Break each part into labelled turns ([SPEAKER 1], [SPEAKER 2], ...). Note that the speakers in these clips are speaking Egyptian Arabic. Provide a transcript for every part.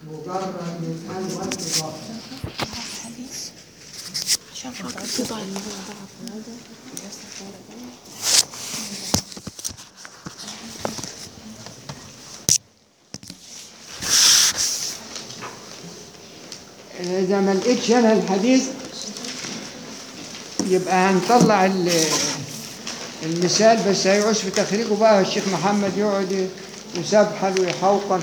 [SPEAKER 1] مجرد من أن والإضافة
[SPEAKER 2] عشان خاطر تضع
[SPEAKER 1] إذا ما لقيتش أنا الحديث يبقى هنطلع ال- المثال بس هيعوز في تخريجه بقى الشيخ محمد يقعد يسبحل ويحوقن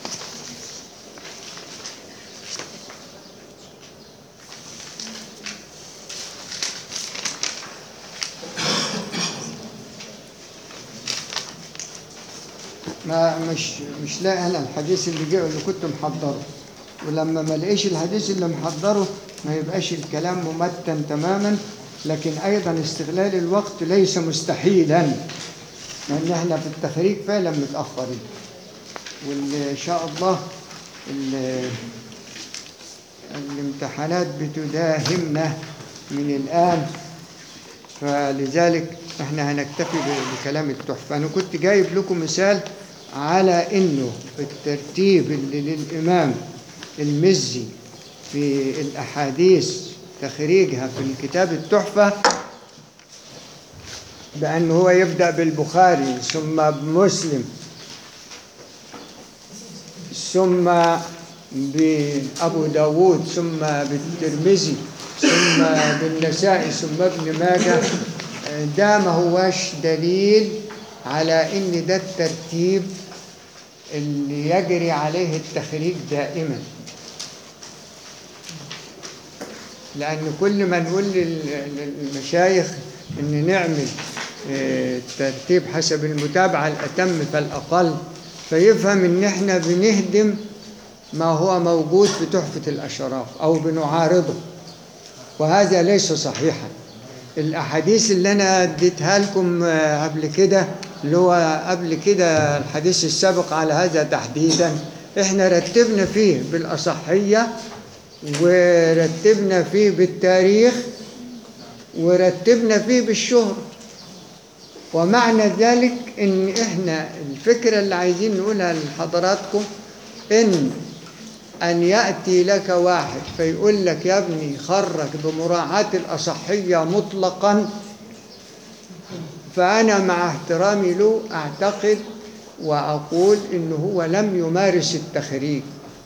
[SPEAKER 1] ما مش مش لاقي انا الحديث اللي جه اللي كنت محضره ولما ما لقيش الحديث اللي محضره ما يبقاش الكلام ممتن تماما لكن ايضا استغلال الوقت ليس مستحيلا لان احنا في التخريج فعلا متاخرين وان شاء الله ال- الامتحانات بتداهمنا من الان فلذلك احنا هنكتفي ب- بكلام التحفة أنا كنت جايب لكم مثال على إنه الترتيب اللي للإمام المزي في الأحاديث تخريجها في الكتاب التحفة بأنه هو يبدأ بالبخاري ثم بمسلم ثم بأبو داود ثم بالترمذي ثم بالنسائي ثم ابن ماجه ده ما هواش دليل على ان ده الترتيب اللي يجري عليه التخريج دائما لأن كل ما نقول لل- للمشايخ إن نعمل آه، ترتيب حسب المتابعة الأتم فالأقل فيفهم إن إحنا بنهدم ما هو موجود في تحفة الأشراف أو بنعارضه وهذا ليس صحيحا الأحاديث اللي أنا اديتها لكم آه، قبل كده اللي هو قبل كده الحديث السابق على هذا تحديدا احنا رتبنا فيه بالأصحية ورتبنا فيه بالتاريخ ورتبنا فيه بالشهرة ومعنى ذلك ان احنا الفكرة اللي عايزين نقولها لحضراتكم ان ان يأتي لك واحد فيقول لك يا ابني خرج بمراعاة الأصحية مطلقا فأنا مع احترامي له أعتقد وأقول إنه هو لم يمارس التخريج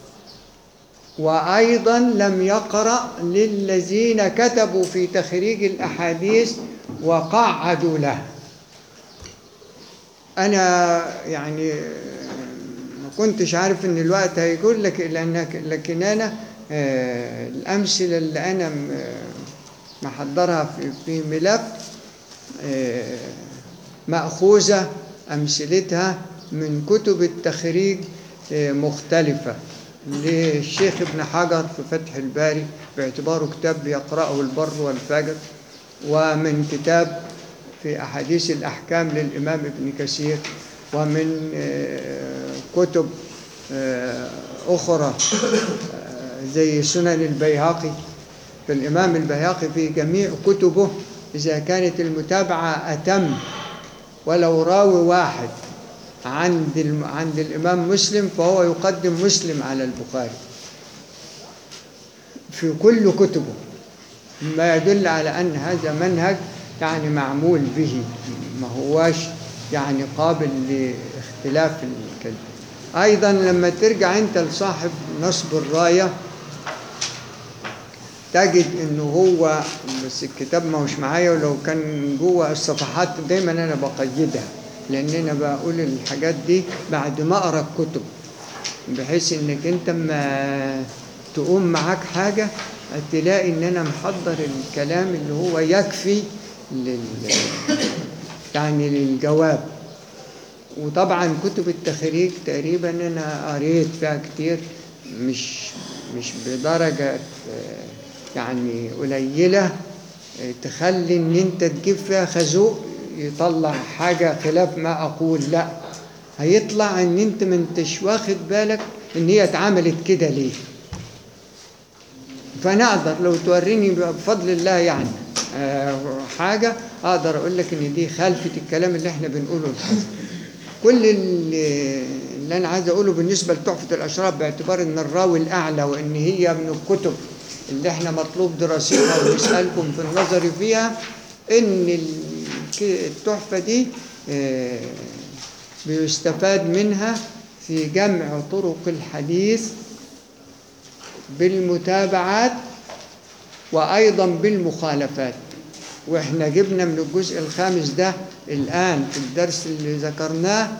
[SPEAKER 1] وأيضا لم يقرأ للذين كتبوا في تخريج الأحاديث وقعدوا له أنا يعني ما كنتش عارف إن الوقت هيقول لك لأنك لكن أنا آه، الأمثلة اللي أنا م- آه، محضرها في في ملف آه، مأخوذة أمثلتها من كتب التخريج آه، مختلفة للشيخ ابن حجر في فتح الباري باعتباره كتاب يقرأه البر والفجر ومن كتاب في أحاديث الأحكام للإمام ابن كثير ومن آه، كتب آه، أخرى آه، زي سنن البيهقي فالإمام البيهقي في جميع كتبه إذا كانت المتابعة أتم ولو راوي واحد عند الم... عند الإمام مسلم فهو يقدم مسلم على البخاري في كل كتبه ما يدل على أن هذا منهج يعني معمول به ما هواش يعني قابل لاختلاف الكلام أيضا لما ترجع أنت لصاحب نصب الراية تجد انه هو بس الكتاب ما هوش معايا ولو كان جوه الصفحات دايما انا بقيدها لان انا بقول الحاجات دي بعد ما اقرا الكتب بحيث انك انت ما تقوم معاك حاجه تلاقي ان انا محضر الكلام اللي هو يكفي لل يعني للجواب وطبعا كتب التخريج تقريبا انا قريت فيها كتير مش مش بدرجه آه، يعني قليله آه، تخلي ان انت تجيب فيها خازوق يطلع حاجه خلاف ما اقول لا هيطلع ان انت ما انتش واخد بالك ان هي اتعملت كده ليه فانا اقدر لو توريني بفضل الله يعني آه، حاجه اقدر اقول لك ان دي خلفه الكلام اللي احنا بنقوله الحين كل اللي, اللي انا عايز اقوله بالنسبه لتحفه الاشراف باعتبار ان الراوي الاعلى وان هي من الكتب اللي احنا مطلوب دراستها ونسالكم في النظر فيها ان الك- التحفه دي آه، بيستفاد منها في جمع طرق الحديث بالمتابعات وايضا بالمخالفات واحنا جبنا من الجزء الخامس ده الان في الدرس اللي ذكرناه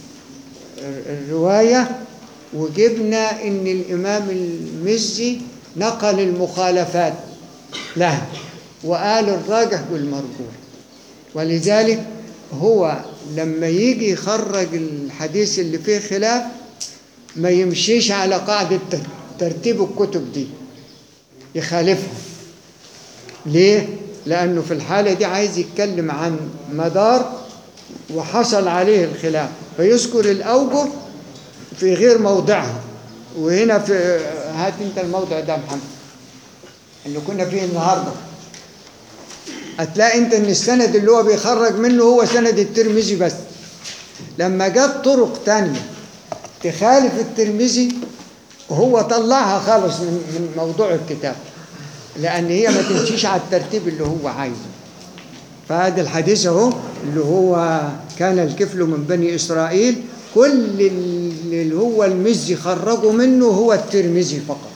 [SPEAKER 1] الروايه وجبنا ان الامام المزي نقل المخالفات له وقال الراجح والمرجوح ولذلك هو لما يجي يخرج الحديث اللي فيه خلاف ما يمشيش على قاعدة ترتيب الكتب دي يخالفها ليه؟ لأنه في الحالة دي عايز يتكلم عن مدار وحصل عليه الخلاف فيذكر الأوجه في غير موضعها وهنا في هات انت الموضع ده يا محمد اللي كنا فيه النهارده هتلاقي انت ان السند اللي هو بيخرج منه هو سند الترمذي بس لما جت طرق تانية تخالف الترمذي هو طلعها خالص من من موضوع الكتاب لان هي ما تمشيش على الترتيب اللي هو عايزه فهذا الحديث اهو اللي هو كان الكفل من بني اسرائيل كل اللي هو المزي خرجه منه هو الترمذي فقط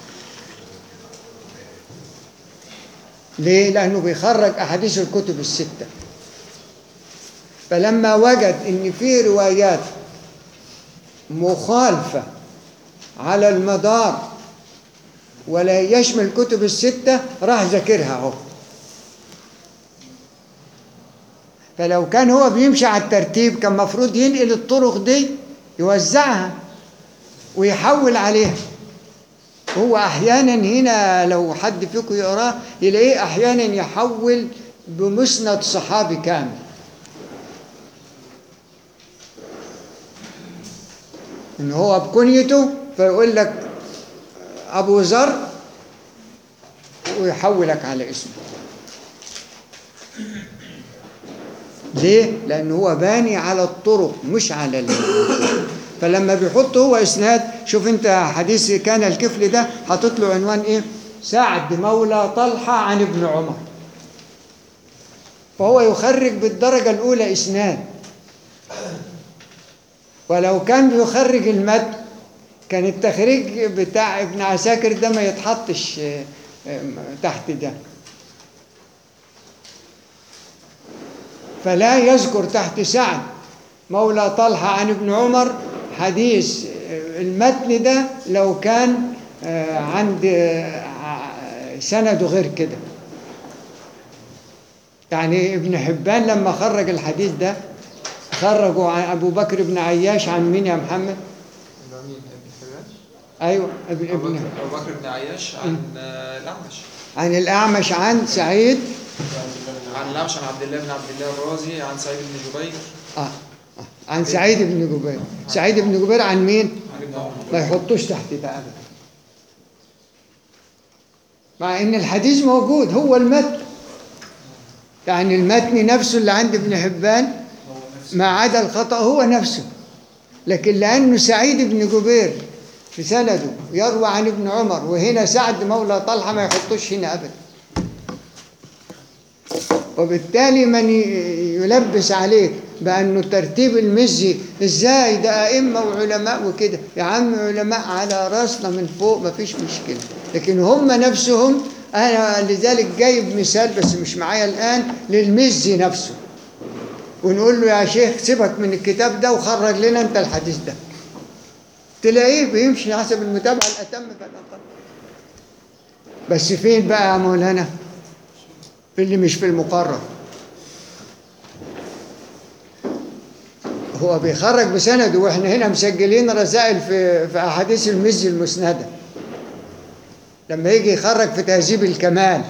[SPEAKER 1] ليه؟ لأنه بيخرج أحاديث الكتب الستة فلما وجد إن في روايات مخالفة على المدار ولا يشمل الكتب الستة راح ذاكرها اهو فلو كان هو بيمشي على الترتيب كان مفروض ينقل الطرق دي يوزعها ويحول عليها هو احيانا هنا لو حد فيكم يقراه يلاقيه احيانا يحول بمسند صحابي كامل ان هو بكنيته فيقول لك ابو ذر ويحولك على اسمه ليه؟ لأن هو باني على الطرق مش على ال فلما بيحط هو إسناد شوف أنت حديث كان الكفل ده حاطط له عنوان إيه؟ سعد مولى طلحة عن ابن عمر فهو يخرج بالدرجة الأولى إسناد ولو كان بيخرج المتن كان التخريج بتاع ابن عساكر ده ما يتحطش آه، آه، تحت ده فلا يذكر تحت سعد مولى طلحة عن ابن عمر حديث المتن ده لو كان آه، عند آه، سنده غير كده يعني ابن حبان لما خرج الحديث ده خرجوا عن أبو بكر بن عياش عن مين يا محمد؟
[SPEAKER 2] مين ابن حبان؟
[SPEAKER 1] أيوه ابن,
[SPEAKER 2] أبو
[SPEAKER 1] ابن
[SPEAKER 2] بكر- أبو بكر بن عياش عن آه، الأعمش
[SPEAKER 1] عن الأعمش عن سعيد
[SPEAKER 2] عن الأعمش عن عبد الله بن عبد الله الرازي عن سعيد بن جبير
[SPEAKER 1] آه. آه. عن سعيد بن جبير سعيد بن جبير عن مين؟
[SPEAKER 2] عن ابن عمر
[SPEAKER 1] ما يحطوش تحت ده ابدا مع ان الحديث موجود هو المتن يعني المتن نفسه اللي عند ابن حبان ما عدا الخطا هو نفسه لكن لانه سعيد بن جبير في سنده يروى عن ابن عمر وهنا سعد مولى طلحه ما يحطوش هنا ابدا وبالتالي من ي- يلبس عليك بأنه ترتيب المزي ازاي ده أئمة وعلماء وكده يا عم علماء على راسنا من فوق ما فيش مشكلة لكن هم نفسهم أنا لذلك جايب مثال بس مش معايا الآن للمزي نفسه ونقول له يا شيخ سيبك من الكتاب ده وخرج لنا أنت الحديث ده تلاقيه بيمشي حسب المتابعة الأتم فالأقل بس فين بقى يا مولانا؟ في اللي مش في المقرر هو بيخرج بسنده واحنا هنا مسجلين رسائل في في احاديث المزي المسنده لما يجي يخرج في تهذيب الكمال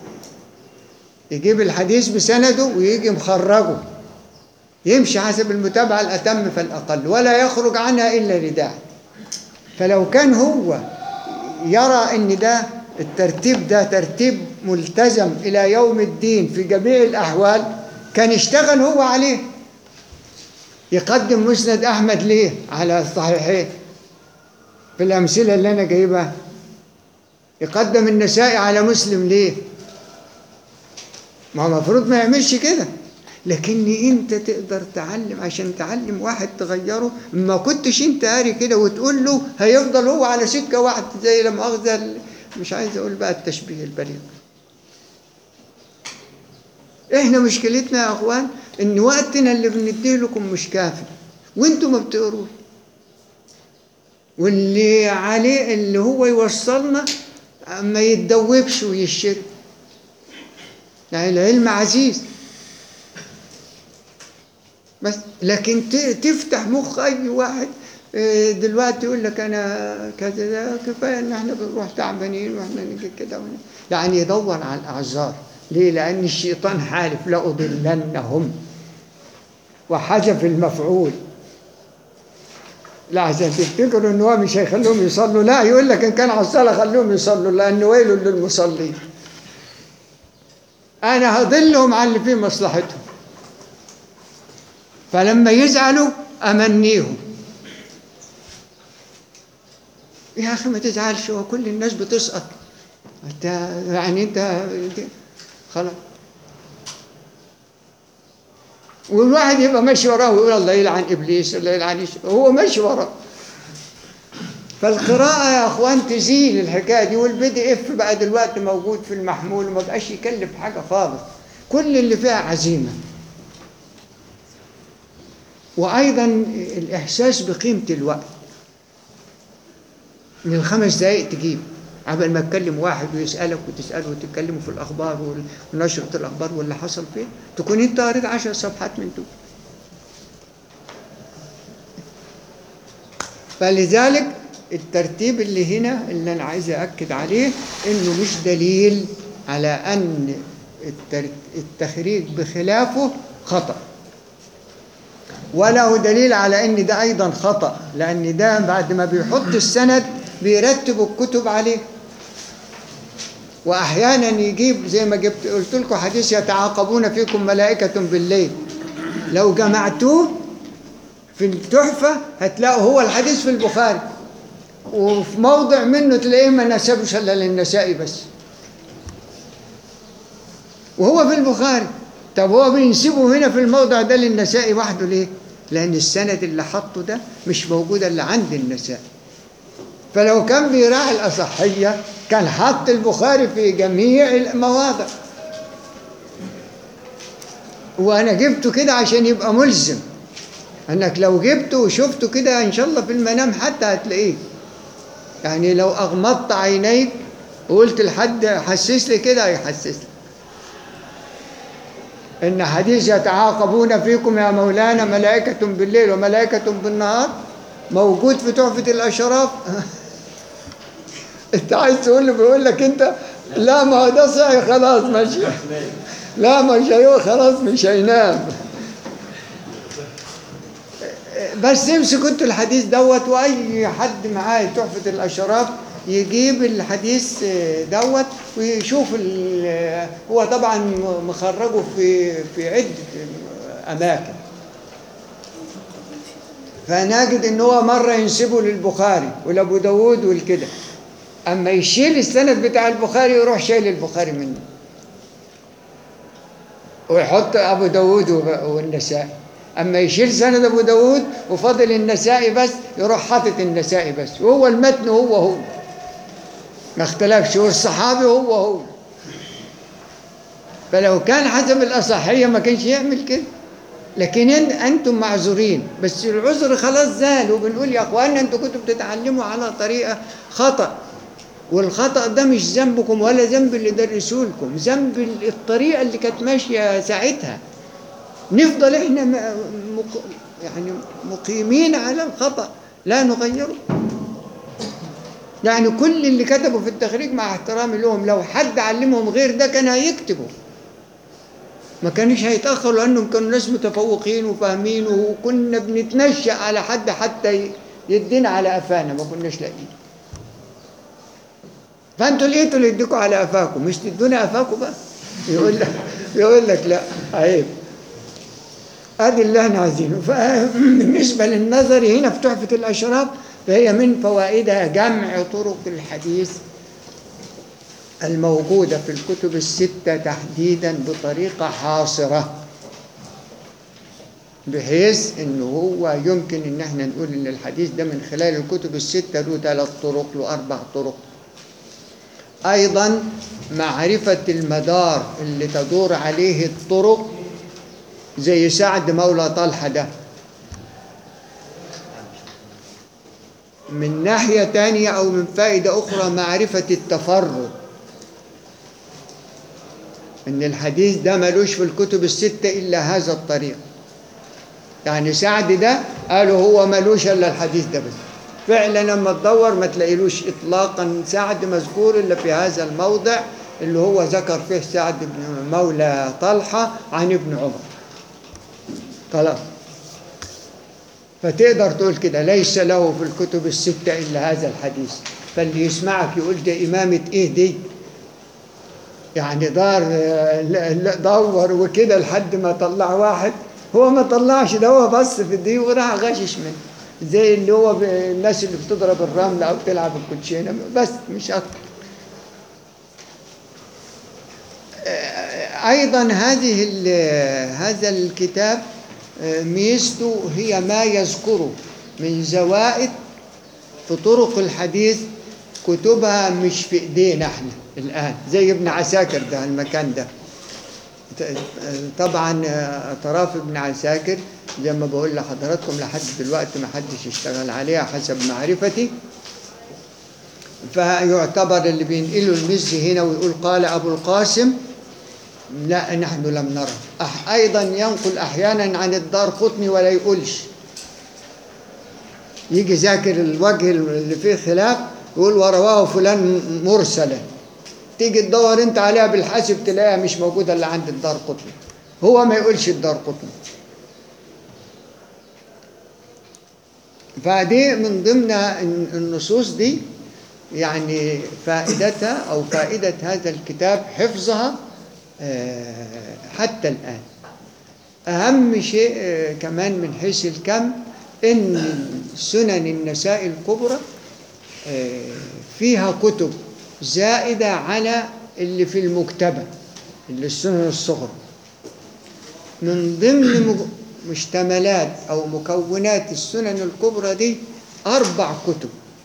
[SPEAKER 1] يجيب الحديث بسنده ويجي مخرجه يمشي حسب المتابعة الأتم فالأقل ولا يخرج عنها إلا لداعي فلو كان هو يرى ان ده الترتيب ده ترتيب ملتزم الى يوم الدين في جميع الاحوال كان اشتغل هو عليه يقدم مسند أحمد ليه على الصحيحين في الأمثلة اللي أنا جايبها يقدم النسائي على مسلم ليه ما هو المفروض ما يعملش كده لكن انت تقدر تعلم عشان تعلم واحد تغيره ما كنتش انت قاري كده وتقول له هيفضل هو على سكه واحد زي لما اخذ مش عايز اقول بقى التشبيه البليغ احنا مشكلتنا يا اخوان ان وقتنا اللي بنديه لكم مش كافي وانتوا ما بتقروش واللي عليه اللي هو يوصلنا ما يتدوبش ويشرب يعني العلم عزيز بس لكن ت- تفتح مخ اي واحد آه، دلوقتي يقول لك انا كذا ده كفايه ان احنا بنروح تعبانين واحنا نجي كده ون- يعني يدور على الاعذار ليه؟ لان الشيطان حالف لاضلنهم وحذف المفعول لا عشان تفتكروا ان هو مش هيخليهم يصلوا لا يقول لك ان كان على الصلاه خليهم يصلوا لان ويل للمصلين انا هضلهم على اللي فيه مصلحتهم فلما يزعلوا امنيهم يا اخي ما تزعلش هو كل الناس بتسقط انت يعني انت خلاص والواحد يبقى ماشي وراه ويقول الله يلعن ابليس الله يلعن إيش- هو ماشي وراه فالقراءة يا اخوان تزيل الحكاية دي والبي دي اف بقى دلوقتي موجود في المحمول وما بقاش يكلف حاجة خالص كل اللي فيها عزيمة وأيضا الإحساس بقيمة الوقت من الخمس دقايق تجيب قبل ما تكلم واحد ويسألك وتسأله وتتكلموا في الأخبار وال- ونشرة الأخبار واللي حصل فيه تكون أنت قريت عشر صفحات من دول فلذلك الترتيب اللي هنا اللي أنا عايز أأكد عليه إنه مش دليل على أن التر- التخريج بخلافه خطأ ولا هو دليل على ان ده ايضا خطا لان ده بعد ما بيحط السند بيرتب الكتب عليه واحيانا يجيب زي ما جبت قلت لكم حديث يتعاقبون فيكم ملائكه بالليل لو جمعتوه في التحفه هتلاقوا هو الحديث في البخاري وفي موضع منه تلاقيه ما نسبش الا للنسائي بس وهو في البخاري طب هو بينسبه هنا في الموضع ده للنسائي وحده ليه؟ لأن السند اللي حطه ده مش موجود إلا عند النسائي فلو كان بيراعي الأصحية كان حط البخاري في جميع المواضع وأنا جبته كده عشان يبقى ملزم أنك لو جبته وشفته كده إن شاء الله في المنام حتى هتلاقيه يعني لو أغمضت عينيك وقلت لحد حسس لي كده هيحسس لي إن حديث يتعاقبون فيكم يا مولانا ملائكة بالليل وملائكة بالنهار موجود في تحفة الأشراف أنت عايز تقول له بيقول لك أنت لا ما هو ده صحي خلاص ماشي لا مش هيقول خلاص مش هينام بس امسكوا انتوا الحديث دوت واي حد معاه تحفه الاشراف يجيب الحديث دوت ويشوف ال- هو طبعا مخرجه في في عده اماكن فنجد ان هو مره ينسبه للبخاري ولابو داود والكده اما يشيل السند بتاع البخاري يروح شايل البخاري منه ويحط ابو داود وب- والنسائي اما يشيل سند ابو داود وفضل النسائي بس يروح حاطط النسائي بس وهو المتن هو هو ما اختلفش والصحابي هو هو فلو كان حسب الاصحيه ما كانش يعمل كده لكن إن انتم معذورين بس العذر خلاص زال وبنقول يا اخوانا انتوا كنتوا بتتعلموا على طريقه خطأ والخطأ ده مش ذنبكم ولا ذنب اللي درسوه لكم ذنب الطريقة اللي كانت ماشية ساعتها نفضل احنا م- مق... يعني مقيمين على الخطأ لا نغيره يعني كل اللي كتبوا في التخريج مع احترامي لهم لو حد علمهم غير ده كان هيكتبوا ما كانش هيتأخروا لأنهم كانوا ناس متفوقين وفاهمين وكنا بنتنشأ على حد حتى ي- يدينا على قفانا ما كناش لاقيين فانتوا لقيتوا اللي يديكوا على قفاكم مش تدونا قفاكم بقى يقول لك يقول لك لا عيب ادي اللي احنا عايزينه فبالنسبه للنظري هنا في تحفه الاشراف فهي من فوائدها جمع طرق الحديث الموجوده في الكتب السته تحديدا بطريقه حاصره بحيث انه هو يمكن ان احنا نقول ان الحديث ده من خلال الكتب السته له ثلاث طرق له اربع طرق ايضا معرفه المدار اللي تدور عليه الطرق زي سعد مولى طلحه ده من ناحيه تانية او من فائده اخرى معرفه التفرد ان الحديث ده ملوش في الكتب السته الا هذا الطريق يعني سعد ده قالوا هو ملوش الا الحديث ده بس فعلا لما تدور ما تلاقيلوش اطلاقا سعد مذكور الا في هذا الموضع اللي هو ذكر فيه سعد بن مولى طلحه عن ابن عمر خلاص فتقدر تقول كده ليس له في الكتب الستة إلا هذا الحديث فاللي يسمعك يقول ده إمامة إيه دي يعني دار لا- لا دور وكده لحد ما طلع واحد هو ما طلعش ده هو بص في دي وراح غشش منه زي اللي هو ب- الناس اللي بتضرب الرمل او تلعب الكوتشينه بس مش اكتر آه، ايضا هذه ال- هذا الكتاب آه، ميزته هي ما يذكره من زوائد في طرق الحديث كتبها مش في ايدينا احنا الان زي ابن عساكر ده المكان ده ت- طبعا آه، اطراف ابن عساكر زي ما بقول لحضراتكم لحد دلوقتي ما حدش اشتغل عليها حسب معرفتي فيعتبر اللي بينقلوا المزي هنا ويقول قال ابو القاسم لا نحن لم نره أح ايضا ينقل احيانا عن الدار قطني ولا يقولش يجي ذاكر الوجه اللي فيه خلاف يقول ورواه فلان مرسلا تيجي تدور انت عليها بالحاسب تلاقيها مش موجوده الا عند الدار قطني هو ما يقولش الدار قطني فدي من ضمن النصوص دي يعني فائدتها او فائده هذا الكتاب حفظها آه، حتى الان اهم شيء آه، كمان من حيث الكم ان سنن النساء الكبرى آه، فيها كتب زائده على اللي في المكتبه اللي السنن الصغرى من ضمن مج- مشتملات او مكونات السنن الكبرى دي اربع كتب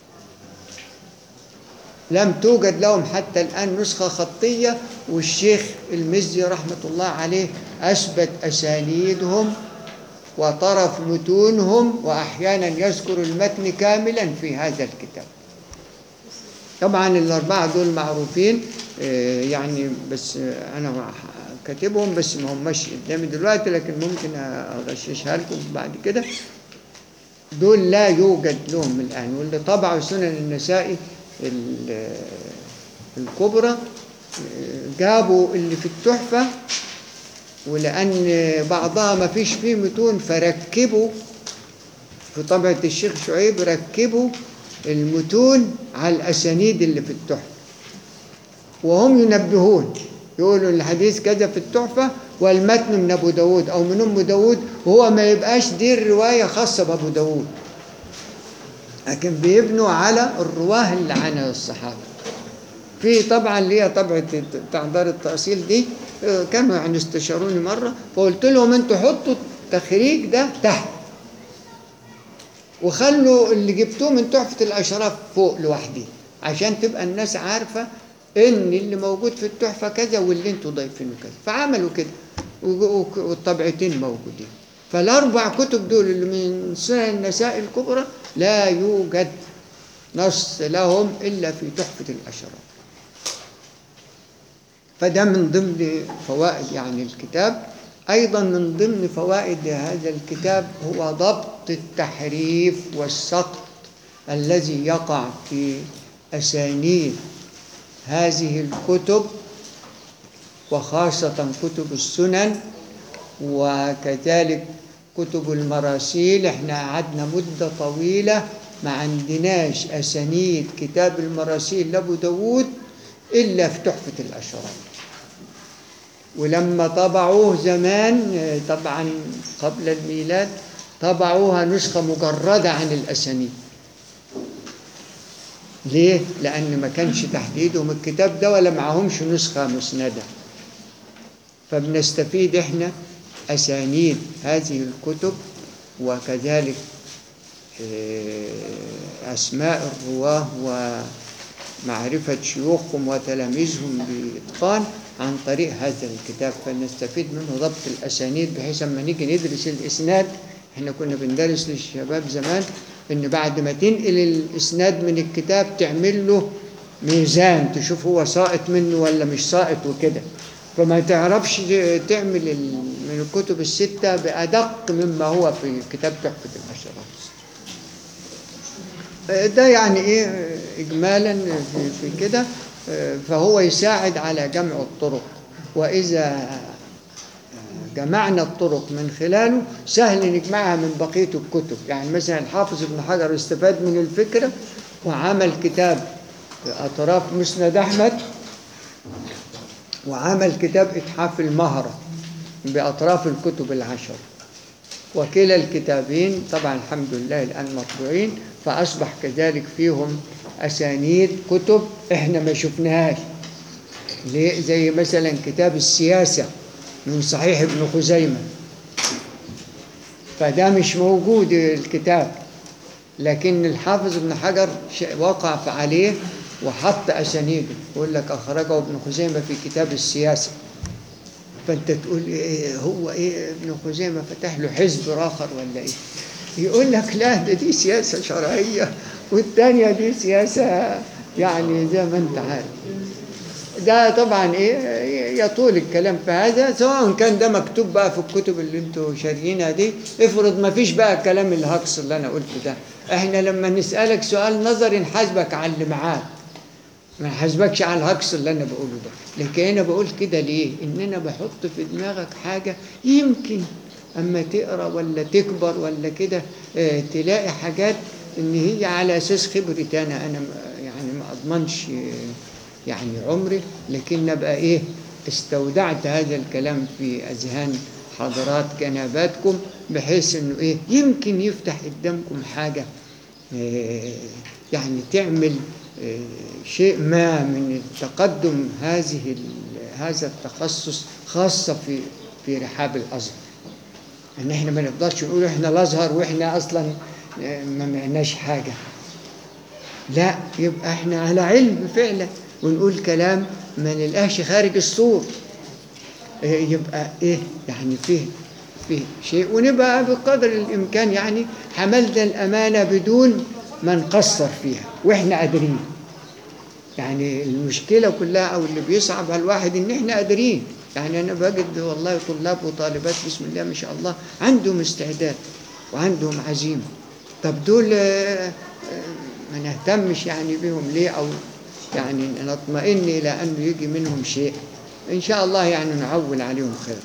[SPEAKER 1] لم توجد لهم حتى الان نسخه خطيه والشيخ المزي رحمه الله عليه اثبت اسانيدهم وطرف متونهم واحيانا يذكر المتن كاملا في هذا الكتاب طبعا الاربعه دول معروفين آه، يعني بس آه، انا كاتبهم بس ما هماش قدامي دلوقتي لكن ممكن اغششها لكم بعد كده دول لا يوجد لهم الان واللي طبعوا سنن النسائي ال- الكبرى آه، جابوا اللي في التحفه ولان بعضها ما فيش فيه متون فركبوا في طبعة الشيخ شعيب ركبوا المتون على الأسانيد اللي في التحفة وهم ينبهون يقولوا الحديث كذا في التحفة والمتن من أبو داود أو من أم داود وهو ما يبقاش دي الرواية خاصة بأبو داود لكن بيبنوا على الرواه اللي عن الصحابة في طبعا اللي هي طبعة بتاع دار التأصيل دي آه، كانوا يعني استشاروني مرة فقلت لهم انتوا حطوا التخريج ده تحت وخلوا اللي جبتوه من تحفة الأشراف فوق لوحده عشان تبقى الناس عارفة إن اللي موجود في التحفة كذا واللي انتوا ضايفينه كذا فعملوا كده و- و- والطبعتين موجودين فالأربع كتب دول اللي من سنن النساء الكبرى لا يوجد نص لهم إلا في تحفة الأشراف فده من ضمن فوائد يعني الكتاب أيضا من ضمن فوائد هذا الكتاب هو ضبط التحريف والسقط الذي يقع في أسانيد هذه الكتب وخاصة كتب السنن وكذلك كتب المراسيل احنا قعدنا مدة طويلة ما عندناش أسانيد كتاب المراسيل لأبو داود إلا في تحفة الأشراف ولما طبعوه زمان آه، طبعا قبل الميلاد طبعوها نسخة مجردة عن الأسانيد ليه؟ لأن ما كانش تحت إيدهم الكتاب ده ولا معهمش نسخة مسندة فبنستفيد إحنا أسانيد هذه الكتب وكذلك آه، أسماء الرواه ومعرفة شيوخهم وتلاميذهم بإتقان عن طريق هذا الكتاب فنستفيد منه ضبط الأسانيد بحيث أما نيجي ندرس الإسناد احنا كنا بندرس للشباب زمان إن بعد ما تنقل الإسناد من الكتاب تعمل له ميزان تشوف هو ساقط منه ولا مش ساقط وكده فما تعرفش تعمل ال- من الكتب الستة بأدق مما هو في كتاب تحفة الأشراف ده يعني ايه اجمالا في, في كده فهو يساعد على جمع الطرق واذا جمعنا الطرق من خلاله سهل نجمعها من بقيه الكتب يعني مثلا الحافظ ابن حجر استفاد من الفكره وعمل كتاب اطراف مسند احمد وعمل كتاب اتحاف المهره باطراف الكتب العشر وكلا الكتابين طبعا الحمد لله الآن مطبوعين فأصبح كذلك فيهم أسانيد كتب إحنا ما شفناهاش ليه؟ زي مثلا كتاب السياسة من صحيح ابن خزيمة فده مش موجود الكتاب لكن الحافظ ابن حجر ش- وقع عليه وحط أسانيده يقول لك أخرجه ابن خزيمة في كتاب السياسة فانت تقول إيه هو ايه ابن خزيمه فتح له حزب اخر ولا ايه يقول لك لا ده دي سياسه شرعيه والثانيه دي سياسه يعني زي ما انت عارف ده طبعا ايه يطول الكلام في هذا سواء كان ده مكتوب بقى في الكتب اللي انتوا شاريينها دي افرض ما فيش بقى الكلام الهجص اللي انا قلته ده احنا لما نسالك سؤال نظري نحاسبك على اللي معاك ما حاسبكش على الهجص اللي انا بقوله ده لكن انا بقول كده ليه ان انا بحط في دماغك حاجه يمكن اما تقرا ولا تكبر ولا كده آه، تلاقي حاجات ان هي على اساس خبرتي انا انا ما- يعني ما اضمنش آه، يعني عمري لكن ابقى ايه استودعت هذا الكلام في اذهان حضرات جناباتكم بحيث انه ايه يمكن يفتح قدامكم حاجه آه، يعني تعمل آه، شيء ما من التقدم هذه ال- هذا التخصص خاصة في في رحاب الأزهر ان احنا ما نقدرش نقول احنا الازهر واحنا اصلا آه، ما معناش حاجه لا يبقى احنا على علم فعلا ونقول كلام ما نلقاش خارج السور آه، يبقى ايه يعني فيه فيه شيء ونبقى بقدر الامكان يعني حملنا الامانه بدون ما نقصر فيها واحنا قادرين يعني المشكله كلها او اللي بيصعب على الواحد ان احنا قادرين يعني انا بجد والله طلاب وطالبات بسم الله ما شاء الله عندهم استعداد وعندهم عزيمه طب دول آه، آه، ما نهتمش يعني بهم ليه او يعني نطمئن الى انه يجي منهم شيء ان شاء الله يعني نعول عليهم خير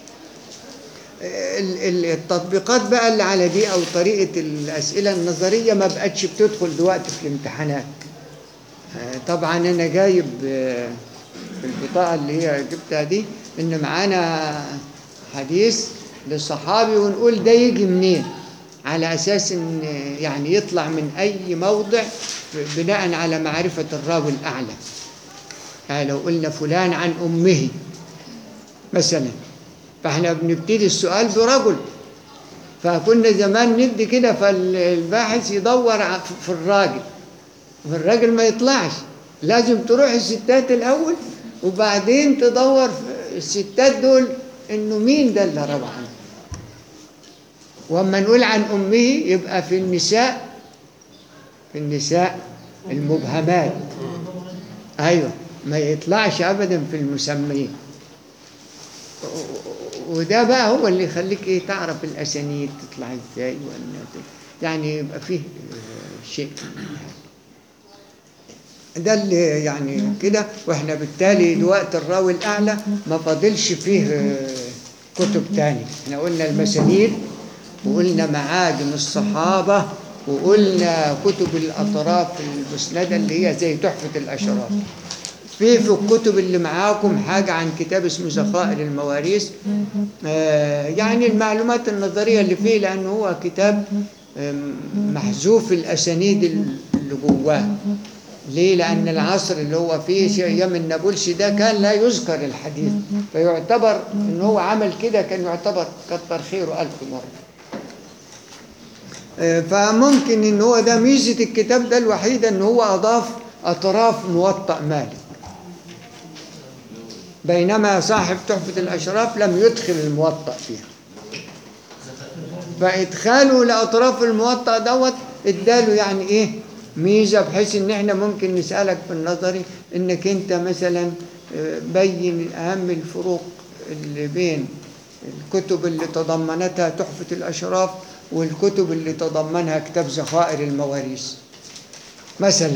[SPEAKER 1] ال- ال- التطبيقات بقى اللي على دي او طريقه الاسئله النظريه ما بقتش بتدخل دلوقتي في الامتحانات آه، طبعا انا جايب آه، في البطاقه اللي هي جبتها دي ان معانا حديث للصحابي ونقول ده يجي منين على اساس ان يعني يطلع من اي موضع بناء على معرفه الراوي الاعلى يعني لو قلنا فلان عن امه مثلا فاحنا بنبتدي السؤال برجل فكنا زمان ندي كده فالباحث يدور ع- في الراجل والراجل ما يطلعش لازم تروح الستات الاول وبعدين تدور في الستات دول انه مين ده اللي روى عنه واما نقول عن امه يبقى في النساء في النساء المبهمات ايوه ما يطلعش ابدا في المسميين وده بقى هو اللي يخليك ايه تعرف الاسانيد تطلع ازاي ولا يعني يبقى فيه آه، شيء من هذا. ده اللي يعني كده واحنا بالتالي الوقت الراوي الاعلى ما فاضلش فيه آه، كتب تاني احنا قلنا المسانيد وقلنا معاجم الصحابه وقلنا كتب الاطراف المسنده اللي هي زي تحفه الاشراف في في الكتب اللي معاكم حاجة عن كتاب اسمه ذخائر المواريث آه، يعني المعلومات النظرية اللي فيه لأنه هو كتاب آم، محذوف الأسانيد اللي جواه ليه؟ لأن العصر اللي هو فيه شيء أيام النابلسي ده كان لا يذكر الحديث فيعتبر إن هو عمل كده كان يعتبر كتر خيره ألف مرة آه، فممكن إن هو ده ميزة الكتاب ده الوحيدة إن هو أضاف أطراف موطأ مالك بينما صاحب تحفة الأشراف لم يدخل الموطأ فيها فإدخاله لأطراف الموطأ دوت اداله يعني إيه ميزة بحيث إن إحنا ممكن نسألك في النظري إنك أنت مثلا آه، بين أهم الفروق اللي بين الكتب اللي تضمنتها تحفة الأشراف والكتب اللي تضمنها كتاب ذخائر المواريث مثلا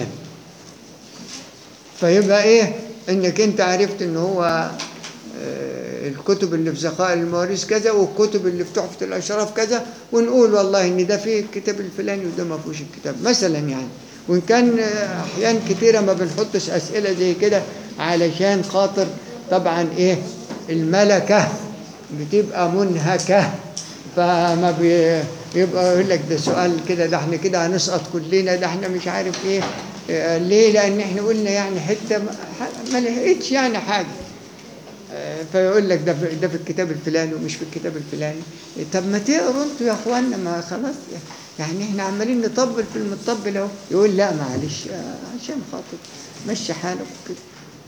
[SPEAKER 1] فيبقى ايه انك انت عرفت ان هو آه، الكتب اللي في ذخائر المواريث كذا والكتب اللي في تحفة الأشراف كذا ونقول والله إن ده فيه الكتاب الفلاني وده ما فيهوش الكتاب مثلا يعني وإن كان آه، أحيان كتيرة ما بنحطش أسئلة زي كده علشان خاطر طبعا إيه الملكة بتبقى منهكة فما بي يبقى يقول لك ده سؤال كده ده احنا كده هنسقط كلنا ده احنا مش عارف ايه آه، ليه لان احنا قلنا يعني حته ما- ح- ما لقيتش يعني حاجه آه، فيقول لك ده في ده في الكتاب الفلاني ومش في الكتاب الفلاني طب ما تقروا انتوا يا اخوانا ما خلاص يعني احنا عمالين نطبل في المطبل اهو يقول لا معلش آه، عشان خاطر مشي حالك كده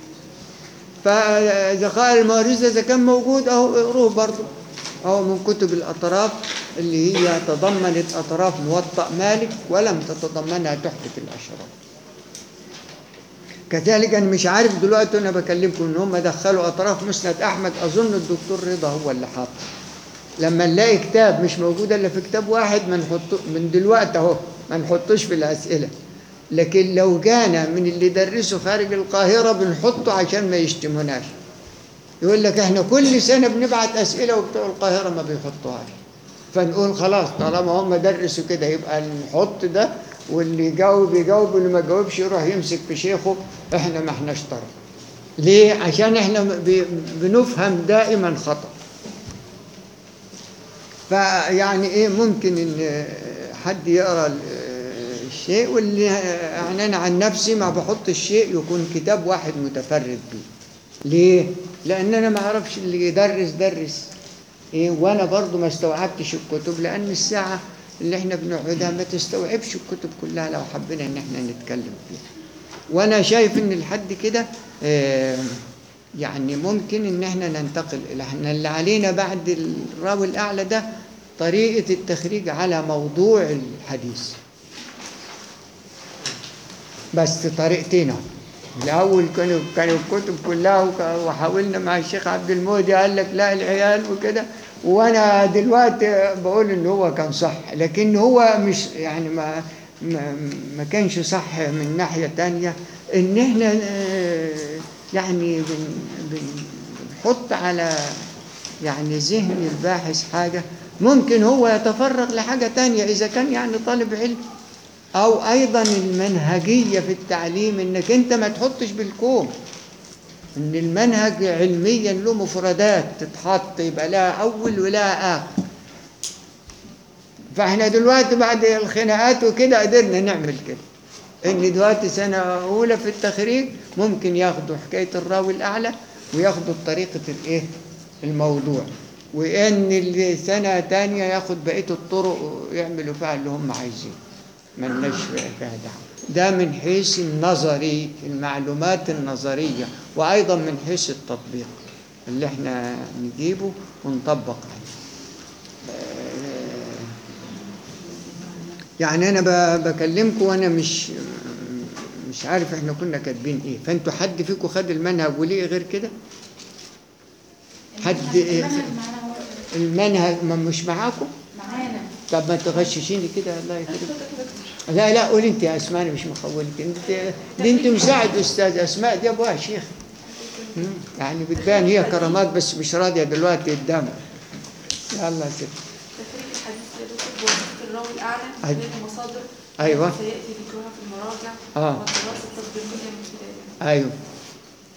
[SPEAKER 1] فذخائر المواريث ده اذا كان موجود اهو اقروه برضه اهو من كتب الاطراف اللي هي تضمنت اطراف موطأ مالك ولم تتضمنها تحفة الاشراف كذلك انا مش عارف دلوقتي انا بكلمكم ان هم دخلوا اطراف مسند احمد اظن الدكتور رضا هو اللي حاطه لما نلاقي كتاب مش موجود الا في كتاب واحد ما نحطه من دلوقتي اهو ما نحطوش في الاسئله لكن لو جانا من اللي درسوا خارج القاهره بنحطه عشان ما يشتموناش يقول لك احنا كل سنه بنبعت اسئله وبتوع القاهره ما بيحطوهاش فنقول خلاص طالما هم درسوا كده يبقى نحط ده واللي يجاوب يجاوب واللي ما جاوبش يروح يمسك في شيخه احنا ما احناش طرف ليه عشان احنا ب- بنفهم دائما خطأ فيعني ايه ممكن ان حد يقرا ال- الشيء واللي يعني انا عن نفسي ما بحط الشيء يكون كتاب واحد متفرد بيه ليه لان انا ما اعرفش اللي يدرس درس ايه وانا برضو ما استوعبتش الكتب لان الساعه اللي احنا بنقعدها ما تستوعبش الكتب كلها لو حبينا ان احنا نتكلم فيها وانا شايف ان لحد كده آه، يعني ممكن ان احنا ننتقل الى احنا اللي علينا بعد الراوي الاعلى ده طريقه التخريج على موضوع الحديث بس طريقتين اهو. الاول كانوا كانوا الكتب كلها وك- وحاولنا مع الشيخ عبد المهدي قال لك لا العيال وكده وانا دلوقتي بقول ان هو كان صح لكن هو مش يعني ما ما, ما كانش صح من ناحيه تانية ان احنا آه، يعني بن بن بنحط على يعني ذهن الباحث حاجه ممكن هو يتفرغ لحاجه تانية اذا كان يعني طالب علم او ايضا المنهجيه في التعليم انك انت ما تحطش بالكوم ان المنهج علميا له مفردات تتحط يبقى لها اول ولها اخر فاحنا دلوقتي بعد الخناقات وكده قدرنا نعمل كده ان دلوقتي سنه اولى في التخريج ممكن ياخدوا حكايه الراوي الاعلى وياخدوا طريقه الايه الموضوع وان اللي سنه تانية ياخد بقيه الطرق ويعملوا فيها اللي هم عايزين ملناش فيها دعوه ده من حيث النظري المعلومات النظريه وايضا من حيث التطبيق اللي احنا نجيبه ونطبق عليه آه، يعني انا ب- بكلمكم وانا مش مش عارف احنا كنا كاتبين ايه فانتوا حد فيكم خد المنهج وليه غير كده حد إيه؟
[SPEAKER 3] المنهج معانا هو
[SPEAKER 1] المنهج ما مش معاكم
[SPEAKER 3] معانا
[SPEAKER 1] طب ما تغششيني كده الله يكرمك لا لا قولي انت يا اسماء انا مش مخولك انت دي انت مساعد استاذ اسماء دي ابوها شيخ مم. يعني بتبان هي كرامات بس مش راضيه دلوقتي قدامك يلا يا ست
[SPEAKER 3] تفريق الحديث لدكتور بواسطة الراوي الأعلى
[SPEAKER 1] أيوة.
[SPEAKER 3] من المصادر
[SPEAKER 1] أيوة.
[SPEAKER 3] التي سيأتي ذكرها في المراجع
[SPEAKER 1] آه.
[SPEAKER 3] والدراسة التطبيقية من خلالها
[SPEAKER 1] ايوه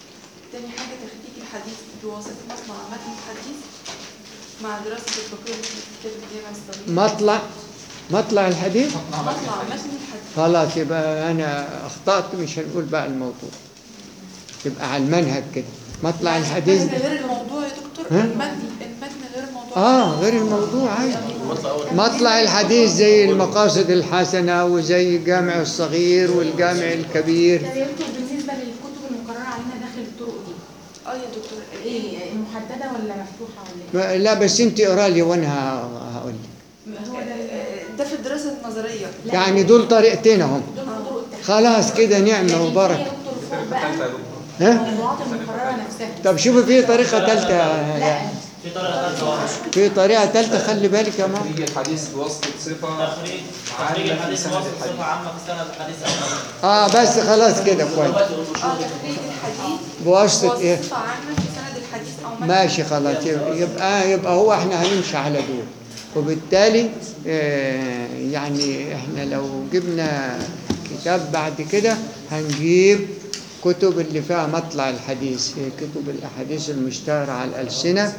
[SPEAKER 3] بواسطة مصنع متن الحديث مع دراسة الفقيه في كتاب الجامع الصغير
[SPEAKER 1] مطلع مطلع الحديث
[SPEAKER 3] مطلع متن الحديث
[SPEAKER 1] خلاص يبقى انا اخطات مش هنقول بقى الموضوع يبقى على المنهج كده مطلع الحديث
[SPEAKER 3] المتن غير الموضوع يا دكتور
[SPEAKER 1] ها؟
[SPEAKER 3] المتن المتن غير الموضوع
[SPEAKER 1] اه غير الموضوع عادي مطلع الحديث زي المقاصد الحسنة وزي الجامع الصغير والجامع الكبير
[SPEAKER 4] طب يا دكتور بالنسبه للكتب المقرره علينا داخل الطرق دي
[SPEAKER 3] اه يا دكتور
[SPEAKER 4] ايه محدده ولا مفتوحه ولا ايه؟
[SPEAKER 1] ما- لا بس انت اقرا لي وانا هقول لك
[SPEAKER 4] هو ده ال-
[SPEAKER 3] ده في الدراسة النظرية
[SPEAKER 4] لا.
[SPEAKER 1] يعني دول طريقتين اهم
[SPEAKER 4] دول طرق التحقيق
[SPEAKER 1] خلاص كده نعمة
[SPEAKER 4] لكن
[SPEAKER 1] وبركة
[SPEAKER 4] في يا دكتور فوق بقى
[SPEAKER 1] ها
[SPEAKER 4] الموضوعات المقرره نفسها
[SPEAKER 1] طب شوفي في طريقة ثالثة
[SPEAKER 4] لا
[SPEAKER 5] في طريقة ثالثة واحدة
[SPEAKER 1] في طريقة ثالثة خلي بالك يا ماما
[SPEAKER 2] تخريج الحديث بواسطة صفة
[SPEAKER 5] تخريج تخريج
[SPEAKER 2] عامة في
[SPEAKER 5] الحديث
[SPEAKER 2] سند
[SPEAKER 5] وصف
[SPEAKER 2] الحديث
[SPEAKER 5] صفة عامة في سند الحديث أو
[SPEAKER 1] اه بس خلاص كده كويس
[SPEAKER 3] اه تخريج الحديث
[SPEAKER 1] بواسطة ايه
[SPEAKER 3] بواسطة عامة في سند الحديث أو متن
[SPEAKER 1] ماشي خلاص يبقى يبقى هو احنا هنمشي على دول وبالتالي آه، يعني احنا لو جبنا كتاب بعد كده هنجيب كتب اللي فيها مطلع الحديث هي كتب الاحاديث المشتهرة على الألسنة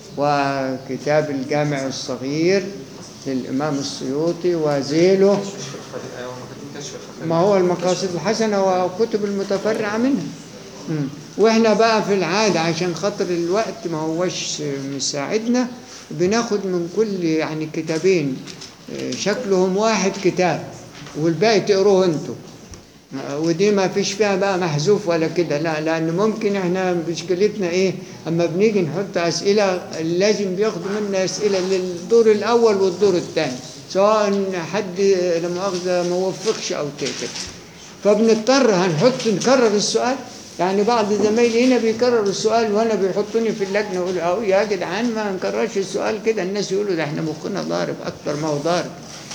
[SPEAKER 1] وكتاب الجامع الصغير للإمام السيوطي وزيله
[SPEAKER 2] أيوة ما كاتبين كشف الخفاء
[SPEAKER 1] ما هو المقاصد الحسنة وكتب المتفرعة منها مم. واحنا بقى في العادة عشان خاطر الوقت ما هوش مساعدنا بناخد من كل يعني كتابين آه، شكلهم واحد كتاب والباقي تقروه انتوا آه، ودي ما فيش فيها بقى محذوف ولا كده لا لان ممكن احنا مشكلتنا ايه اما بنيجي نحط اسئله لازم بياخدوا منا اسئله للدور الاول والدور الثاني سواء حد لا مؤاخذه ما وفقش او كده فبنضطر هنحط نكرر السؤال يعني بعض زمايلي هنا بيكرروا السؤال وانا بيحطوني في اللجنه يقولوا اهو يا جدعان ما نكررش السؤال كده الناس يقولوا ده احنا مخنا ضارب اكتر ما هو ضارب